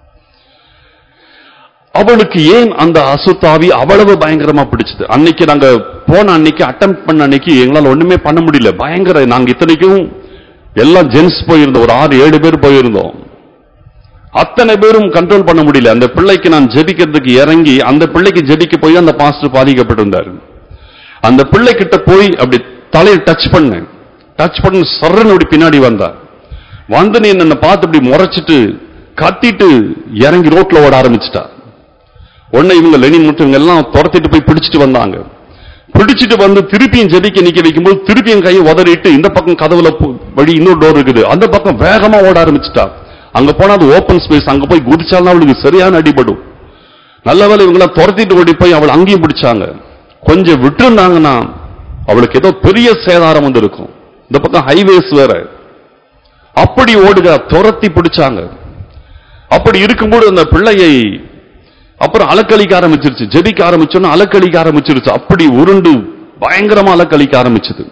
அவளுக்கு ஏன் அந்த அசுத்தாவி அவ்வளவு பயங்கரமா பிடிச்சது அன்னைக்கு நாங்க போன அன்னைக்கு அட்டம் பண்ண அன்னைக்கு எங்களால ஒண்ணுமே பண்ண முடியல பயங்கர நாங்க இத்தனைக்கும் எல்லாம் ஜென்ஸ் போயிருந்தோம் ஒரு ஆறு ஏழு பேர் போயிருந்தோம் அத்தனை பேரும் கண்ட்ரோல் பண்ண முடியல அந்த பிள்ளைக்கு நான் ஜெபிக்கிறதுக்கு இறங்கி அந்த பிள்ளைக்கு ஜெபிக்க போய் அந்த பாஸ்டர் பாதிக்கப்பட்டிருந்தாரு அந்த பிள்ளை கிட்ட போய் அப்படி தலையை டச் பண்ணேன் டச் பண்ண சர்றன்னு அப்படி பின்னாடி வந்தா வந்து நீ என்ன பார்த்து இப்படி முறைச்சிட்டு கத்திட்டு இறங்கி ரோட்ல ஓட ஆரம்பிச்சிட்டா உடனே இவங்க லெனின் மட்டும் இவங்க எல்லாம் துரத்திட்டு போய் பிடிச்சிட்டு வந்தாங்க பிடிச்சிட்டு வந்து திருப்பியும் ஜெபிக்க நிக்க வைக்கும்போது திருப்பியும் கையை உதறிட்டு இந்த பக்கம் கதவுல போ- வழி இன்னொரு டோர் இருக்குது அந்த பக்கம் வேகமா ஓட ஆரம்பிச்சிட்டா அங்க போனா அது ஓபன் ஸ்பேஸ் அங்க போய் குதிச்சாலும் அவளுக்கு சரியான அடிபடும் நல்ல வேளை இவங்க எல்லாம் துரத்திட்டு ஓடி போய் அவளை அங்கேயும் பிடிச்சாங்க கொஞ்சம் விட்டுருந்தாங்கன்னா அவளுக்கு ஏதோ பெரிய சேதாரம் வந்து இருக்கும் இந்த பக்கம் ஹைவேஸ் வேற அப்படி ஓடுக துரத்தி பிடிச்சாங்க அப்படி இருக்கும்போது அந்த பிள்ளையை அப்புறம் அலக்களிக்க ஆரம்பிச்சிருச்சு ஜெபிக்க ஆரம்பிச்சோன்னா அலக்களிக்க ஆரம்பிச்சிருச்சு அப்படி உருண்டு பயங்கரமா அலக்கழிக்க ஆரம்பிச்சது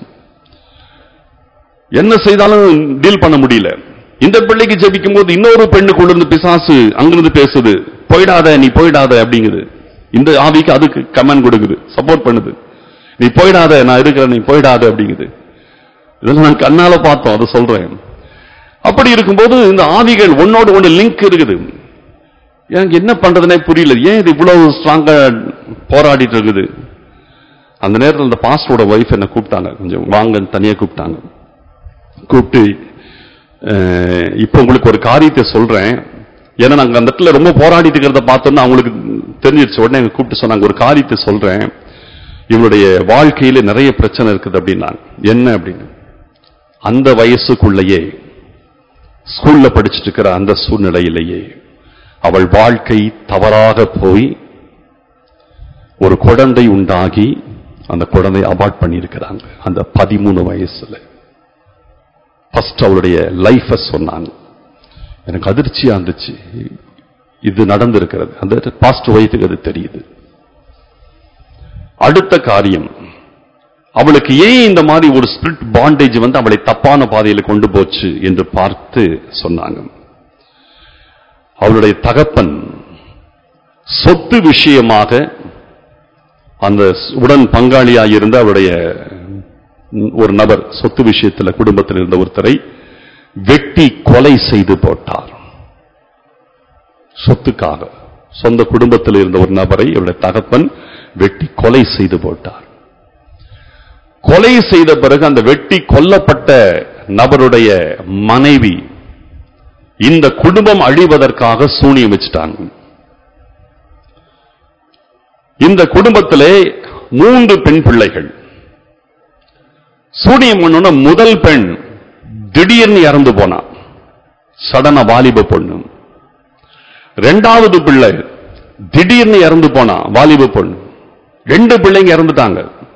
என்ன செய்தாலும் டீல் பண்ண முடியல இந்த பிள்ளைக்கு ஜெபிக்கும் போது இன்னொரு பெண்ணுக்குள்ள இருந்து பிசாசு அங்கிருந்து பேசுது போயிடாத நீ போயிடாத அப்படிங்குது இந்த ஆவிக்கு அதுக்கு கமெண்ட் கொடுக்குது சப்போர்ட் பண்ணுது நீ போயிடாத நான் இருக்கிறேன் நீ போயிடாத அப்படிங்குது இதெல்லாம் நான் கண்ணால பார்த்தோம் அதை சொல்றேன் அப்படி இருக்கும்போது இந்த ஆவிகள் ஒன்னோடு ஒன்று லிங்க் இருக்குது எனக்கு என்ன பண்றதுனே புரியல ஏன் இது இவ்வளவு ஸ்ட்ராங்கா போராடிட்டு இருக்குது அந்த நேரத்தில் இந்த பாஸ்டரோட ஒய்ஃப் என்ன கூப்பிட்டாங்க கொஞ்சம் வாங்க தனியா கூப்பிட்டாங்க கூப்பிட்டு அஹ், இப்போ உங்களுக்கு ஒரு காரியத்தை சொல்றேன் ஏன்னா நாங்க அந்த இடத்துல ரொம்ப போராடிட்டு இருக்கிறத பார்த்தோன்னா அவங்களுக்கு தெரிஞ்சிருச்சு உடனே எங்க கூப்பிட்டு சொன்னாங்க ஒரு காரியத்தை சொல்றேன் இவங்களுடைய வாழ்க்கையில நிறைய பிரச்சனை இருக்குது அப்படின்னாங்க என்ன அப்படின்னு அந்த வயசுக்குள்ளேயே ஸ்கூல்ல படிச்சுட்டு இருக்கிற அந்த சூழ்நிலையிலேயே அவள் வாழ்க்கை தவறாக போய் ஒரு குழந்தை உண்டாகி அந்த குழந்தை அபார்ட் பண்ணியிருக்கிறாங்க அந்த பதிமூணு வயசுல ஃபர்ஸ்ட் அவளுடைய லைஃப சொன்னாங்க எனக்கு அதிர்ச்சியா இருந்துச்சு இது நடந்திருக்கிறது அந்த பாஸ்ட் வயதுக்கு அது தெரியுது அடுத்த காரியம் அவளுக்கு ஏன் இந்த மாதிரி ஒரு ஸ்பிரிட் பாண்டேஜ் வந்து அவளை தப்பான பாதையில் கொண்டு போச்சு என்று பார்த்து சொன்னாங்க அவளுடைய தகப்பன் சொத்து விஷயமாக அந்த உடன் பங்காளியாக இருந்த அவருடைய ஒரு நபர் சொத்து விஷயத்தில் குடும்பத்தில் இருந்த ஒருத்தரை வெட்டி கொலை செய்து போட்டார் சொத்துக்காக சொந்த குடும்பத்தில் இருந்த ஒரு நபரை இவருடைய தகப்பன் வெட்டி கொலை செய்து போட்டார் கொலை செய்த பிறகு அந்த வெட்டி கொல்லப்பட்ட நபருடைய மனைவி இந்த குடும்பம் அழிவதற்காக சூனியம் வச்சுட்டாங்க இந்த குடும்பத்திலே மூன்று பெண் பிள்ளைகள் சூனியம் பண்ணோன்னா முதல் பெண் திடீர்னு இறந்து போனா சடன வாலிப பொண்ணு ரெண்டாவது பிள்ளை திடீர்னு இறந்து போனா வாலிப பொண்ணு ரெண்டு பிள்ளைங்க இறந்துட்டாங்க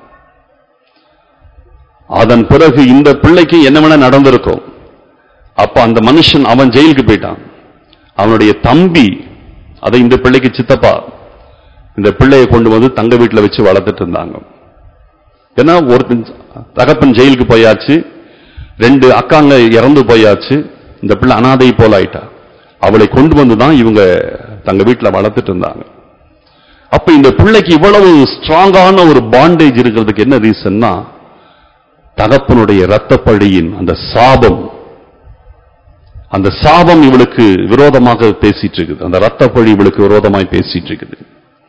அதன் பிறகு இந்த பிள்ளைக்கு என்ன வேணா நடந்திருக்கும் அப்ப அந்த மனுஷன் அவன் ஜெயிலுக்கு போயிட்டான் அவனுடைய தம்பி அதை இந்த பிள்ளைக்கு சித்தப்பா இந்த பிள்ளையை கொண்டு வந்து தங்க வீட்டுல வச்சு வளர்த்துட்டு இருந்தாங்க ஏன்னா ஒரு தகப்பன் ஜெயிலுக்கு போயாச்சு ரெண்டு அக்காங்க இறந்து போயாச்சு இந்த பிள்ளை அனாதை போல ஆயிட்டா அவளை கொண்டு வந்து தான் இவங்க தங்க வீட்டுல வளர்த்துட்டு இருந்தாங்க அப்ப இந்த பிள்ளைக்கு இவ்வளவு ஸ்ட்ராங்கான ஒரு பாண்டேஜ் இருக்கிறதுக்கு என்ன ரீசன்னா தகப்பனுடைய இரத்தப்பழியின் அந்த சாபம் அந்த சாபம் இவளுக்கு விரோதமாக பேசிட்டு இருக்குது அந்த இரத்தப்பழி இவளுக்கு விரோதமாய் பேசிட்டு இருக்குது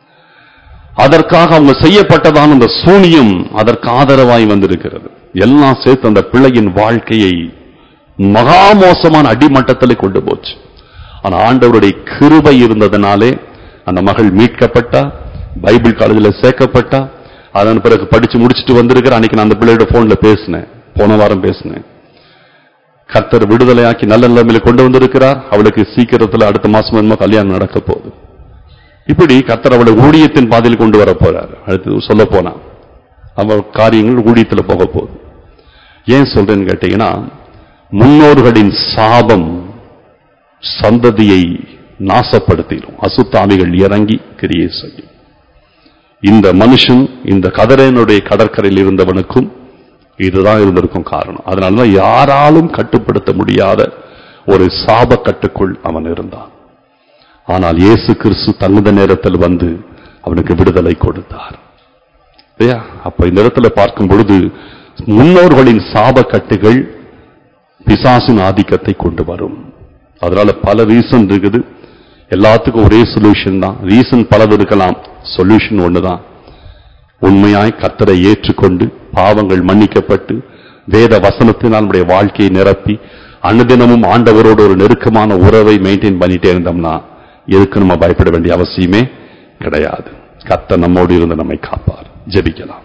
அதற்காக அவங்க செய்யப்பட்டதான அந்த சூனியம் அதற்கு ஆதரவாய் வந்திருக்கிறது எல்லாம் சேர்த்து அந்த பிள்ளையின் வாழ்க்கையை மகா மோசமான அடிமட்டத்தில் கொண்டு போச்சு ஆனா ஆண்டவருடைய கிருபை இருந்ததுனாலே அந்த மகள் மீட்கப்பட்டா பைபிள் காலேஜில் சேர்க்கப்பட்டா அதன் பிறகு படிச்சு முடிச்சுட்டு வந்திருக்கிற அன்னைக்கு நான் அந்த பிள்ளையோட போன்ல பேசினேன் போன வாரம் பேசினேன் கர்த்தர் விடுதலையாக்கி நல்ல நிலைமையில கொண்டு வந்திருக்கிறார் அவளுக்கு சீக்கிரத்துல அடுத்த மாசம் என்னமோ கல்யாணம் நடக்க போகுது இப்படி கர்த்தர் அவளை ஊழியத்தின் பாதையில் கொண்டு வர போறார் அடுத்து சொல்ல போனா அவள் காரியங்கள் ஊழியத்துல போக போகுது ஏன் சொல்றேன்னு கேட்டீங்கன்னா முன்னோர்களின் சாபம் சந்ததியை நாசப்படுத்திடும் அசுத்தாமிகள் இறங்கி கிரியை செய்யும் இந்த மனுஷன் இந்த கதரேனுடைய கடற்கரையில் இருந்தவனுக்கும் இதுதான் இருந்திருக்கும் காரணம் அதனாலதான் யாராலும் கட்டுப்படுத்த முடியாத ஒரு சாப கட்டுக்குள் அவன் இருந்தான் ஆனால் இயேசு கிறிஸ்து தகுந்த நேரத்தில் வந்து அவனுக்கு விடுதலை கொடுத்தார் இல்லையா அப்ப இந்த இடத்துல பார்க்கும் பொழுது முன்னோர்களின் சாப கட்டுகள் பிசாசின் ஆதிக்கத்தை கொண்டு வரும் அதனால பல ரீசன் இருக்குது எல்லாத்துக்கும் ஒரே சொல்யூஷன் தான் ரீசன் பலது இருக்கலாம் சொல்யூஷன் ஒண்ணுதான் உண்மையாய் கர்த்தரை ஏற்றுக்கொண்டு பாவங்கள் மன்னிக்கப்பட்டு வேத வசனத்தினால் நம்முடைய வாழ்க்கையை நிரப்பி அனுதினமும் ஆண்டவரோடு ஒரு நெருக்கமான உறவை மெயின்டைன் பண்ணிட்டே இருந்தோம்னா எதுக்கு நம்ம பயப்பட வேண்டிய அவசியமே கிடையாது கர்த்தர் நம்மோடு இருந்து நம்மை காப்பார் ஜெபிக்கலாம்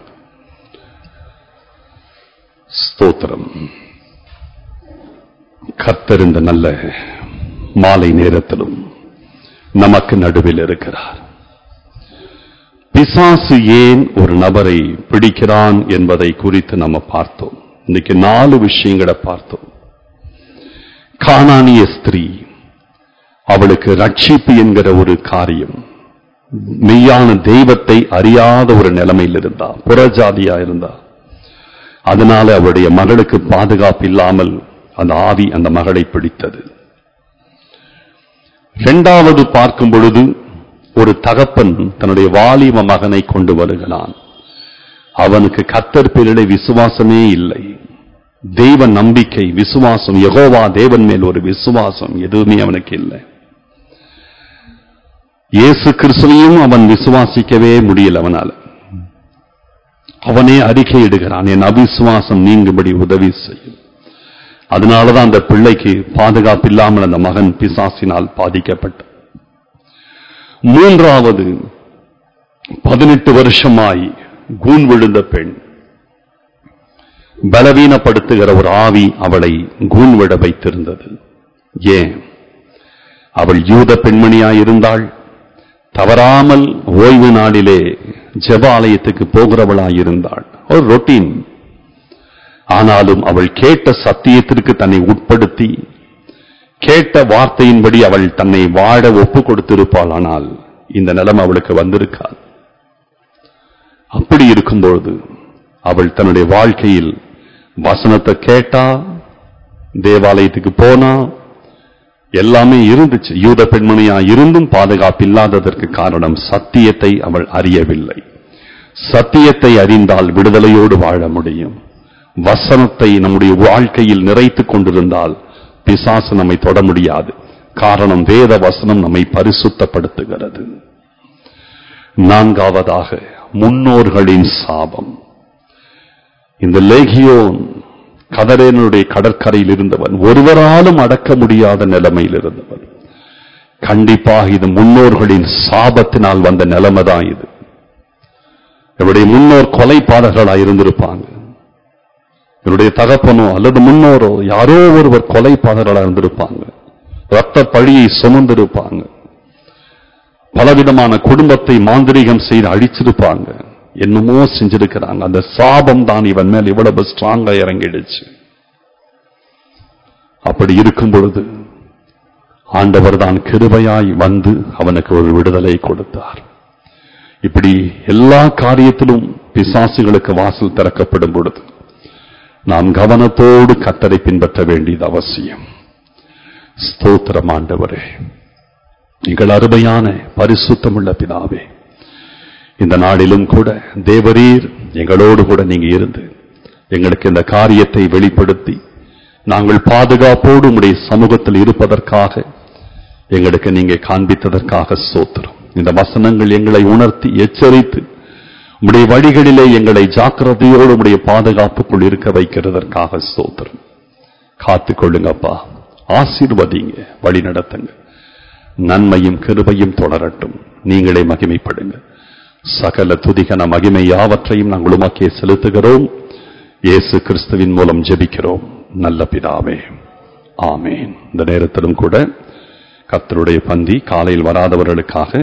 ஸ்தோத்திரம் கர்த்தர் இந்த நல்ல மாலை நேரத்திலும் நமக்கு நடுவில் இருக்கிறார் பிசாசு ஏன் ஒரு நபரை பிடிக்கிறான் என்பதை குறித்து நம்ம பார்த்தோம் இன்னைக்கு நாலு விஷயங்களை பார்த்தோம் காணானிய ஸ்திரீ அவளுக்கு ரட்சிப்பு என்கிற ஒரு காரியம் மெய்யான தெய்வத்தை அறியாத ஒரு நிலைமையில் இருந்தா புறஜாதியா இருந்தா அதனால அவருடைய மகளுக்கு பாதுகாப்பு இல்லாமல் அந்த ஆவி அந்த மகளை பிடித்தது இரண்டாவது பார்க்கும் பொழுது ஒரு தகப்பன் தன்னுடைய வாலிப மகனை கொண்டு வருகிறான் அவனுக்கு கத்தர் பேரிலே விசுவாசமே இல்லை தெய்வ நம்பிக்கை விசுவாசம் யெகோவா தேவன் மேல் ஒரு விசுவாசம் எதுவுமே அவனுக்கு இல்லை இயேசு கிறிஸ்துவையும் அவன் விசுவாசிக்கவே முடியல அவனால அவனே அறிக்கையிடுகிறான் என் அவிசுவாசம் நீங்கும்படி உதவி செய்யும் அதனாலதான் அந்த பிள்ளைக்கு பாதுகாப்பு இல்லாமல் அந்த மகன் பிசாசினால் பாதிக்கப்பட்டான் மூன்றாவது பதினெட்டு வருஷமாய் கூன் விழுந்த பெண் பலவீனப்படுத்துகிற ஒரு ஆவி அவளை கூன் விட வைத்திருந்தது ஏன் அவள் யூத பெண்மணியாய் இருந்தாள் தவறாமல் ஓய்வு நாளிலே ஜெப ஆலயத்துக்கு போகிறவளாய் இருந்தாள் ஒரு ரொட்டீன் ஆனாலும் அவள் கேட்ட சத்தியத்திற்கு தன்னை உட்படுத்தி கேட்ட வார்த்தையின்படி அவள் தன்னை வாழ ஒப்பு கொடுத்திருப்பாள் ஆனால் இந்த நிலம் அவளுக்கு வந்திருக்காது அப்படி இருக்கும்பொழுது அவள் தன்னுடைய வாழ்க்கையில் வசனத்தை கேட்டா தேவாலயத்துக்கு போனா எல்லாமே இருந்துச்சு யூத பெண்மணியா இருந்தும் பாதுகாப்பு இல்லாததற்கு காரணம் சத்தியத்தை அவள் அறியவில்லை சத்தியத்தை அறிந்தால் விடுதலையோடு வாழ முடியும் வசனத்தை நம்முடைய வாழ்க்கையில் நிறைத்துக் கொண்டிருந்தால் பிசாசு நம்மை தொட முடியாது காரணம் வேத வசனம் நம்மை பரிசுத்தப்படுத்துகிறது நான்காவதாக முன்னோர்களின் சாபம் இந்த லேகியோன் கதரேனுடைய கடற்கரையில் இருந்தவன் ஒருவராலும் அடக்க முடியாத நிலைமையில் இருந்தவன் கண்டிப்பாக இது முன்னோர்களின் சாபத்தினால் வந்த நிலைமை தான் இது இவருடைய முன்னோர் கொலைப்பாளர்களாக இருந்திருப்பாங்க இவருடைய தகப்பனோ அல்லது முன்னோரோ யாரோ ஒருவர் கொலைப்பாளர்களாக இருந்திருப்பாங்க ரத்த பழியை சுமந்திருப்பாங்க பலவிதமான குடும்பத்தை மாந்திரீகம் செய்து அழிச்சிருப்பாங்க என்னமோ செஞ்சிருக்கிறாங்க அந்த சாபம் தான் இவன் மேல் இவ்வளவு ஸ்ட்ராங்கா இறங்கிடுச்சு அப்படி இருக்கும் பொழுது ஆண்டவர் தான் கிருபையாய் வந்து அவனுக்கு ஒரு விடுதலை கொடுத்தார் இப்படி எல்லா காரியத்திலும் பிசாசுகளுக்கு வாசல் திறக்கப்படும் பொழுது நாம் கவனத்தோடு கத்தரை பின்பற்ற வேண்டியது அவசியம் ஸ்தோத்திரம் ஆண்டவரே எங்கள் அருமையான பரிசுத்தமுள்ள பிதாவே இந்த நாளிலும் கூட தேவரீர் எங்களோடு கூட நீங்க இருந்து எங்களுக்கு இந்த காரியத்தை வெளிப்படுத்தி நாங்கள் பாதுகாப்போடு உடைய சமூகத்தில் இருப்பதற்காக எங்களுக்கு நீங்க காண்பித்ததற்காக சோத்திரம் இந்த வசனங்கள் எங்களை உணர்த்தி எச்சரித்து உடைய வழிகளிலே எங்களை ஜாக்கிரதையோடு உடைய பாதுகாப்புக்குள் இருக்க வைக்கிறதற்காக சோத்திரம் காத்துக் கொள்ளுங்கப்பா ஆசீர்வதிங்க வழி நடத்துங்க நன்மையும் கிருபையும் தொடரட்டும் நீங்களே மகிமைப்படுங்க சகல துதிகன மகிமை யாவற்றையும் நாங்கள் உமக்கே செலுத்துகிறோம் இயேசு கிறிஸ்துவின் மூலம் ஜெபிக்கிறோம் நல்ல பிதாவே ஆமேன் இந்த நேரத்திலும் கூட கர்த்தருடைய பந்தி காலையில் வராதவர்களுக்காக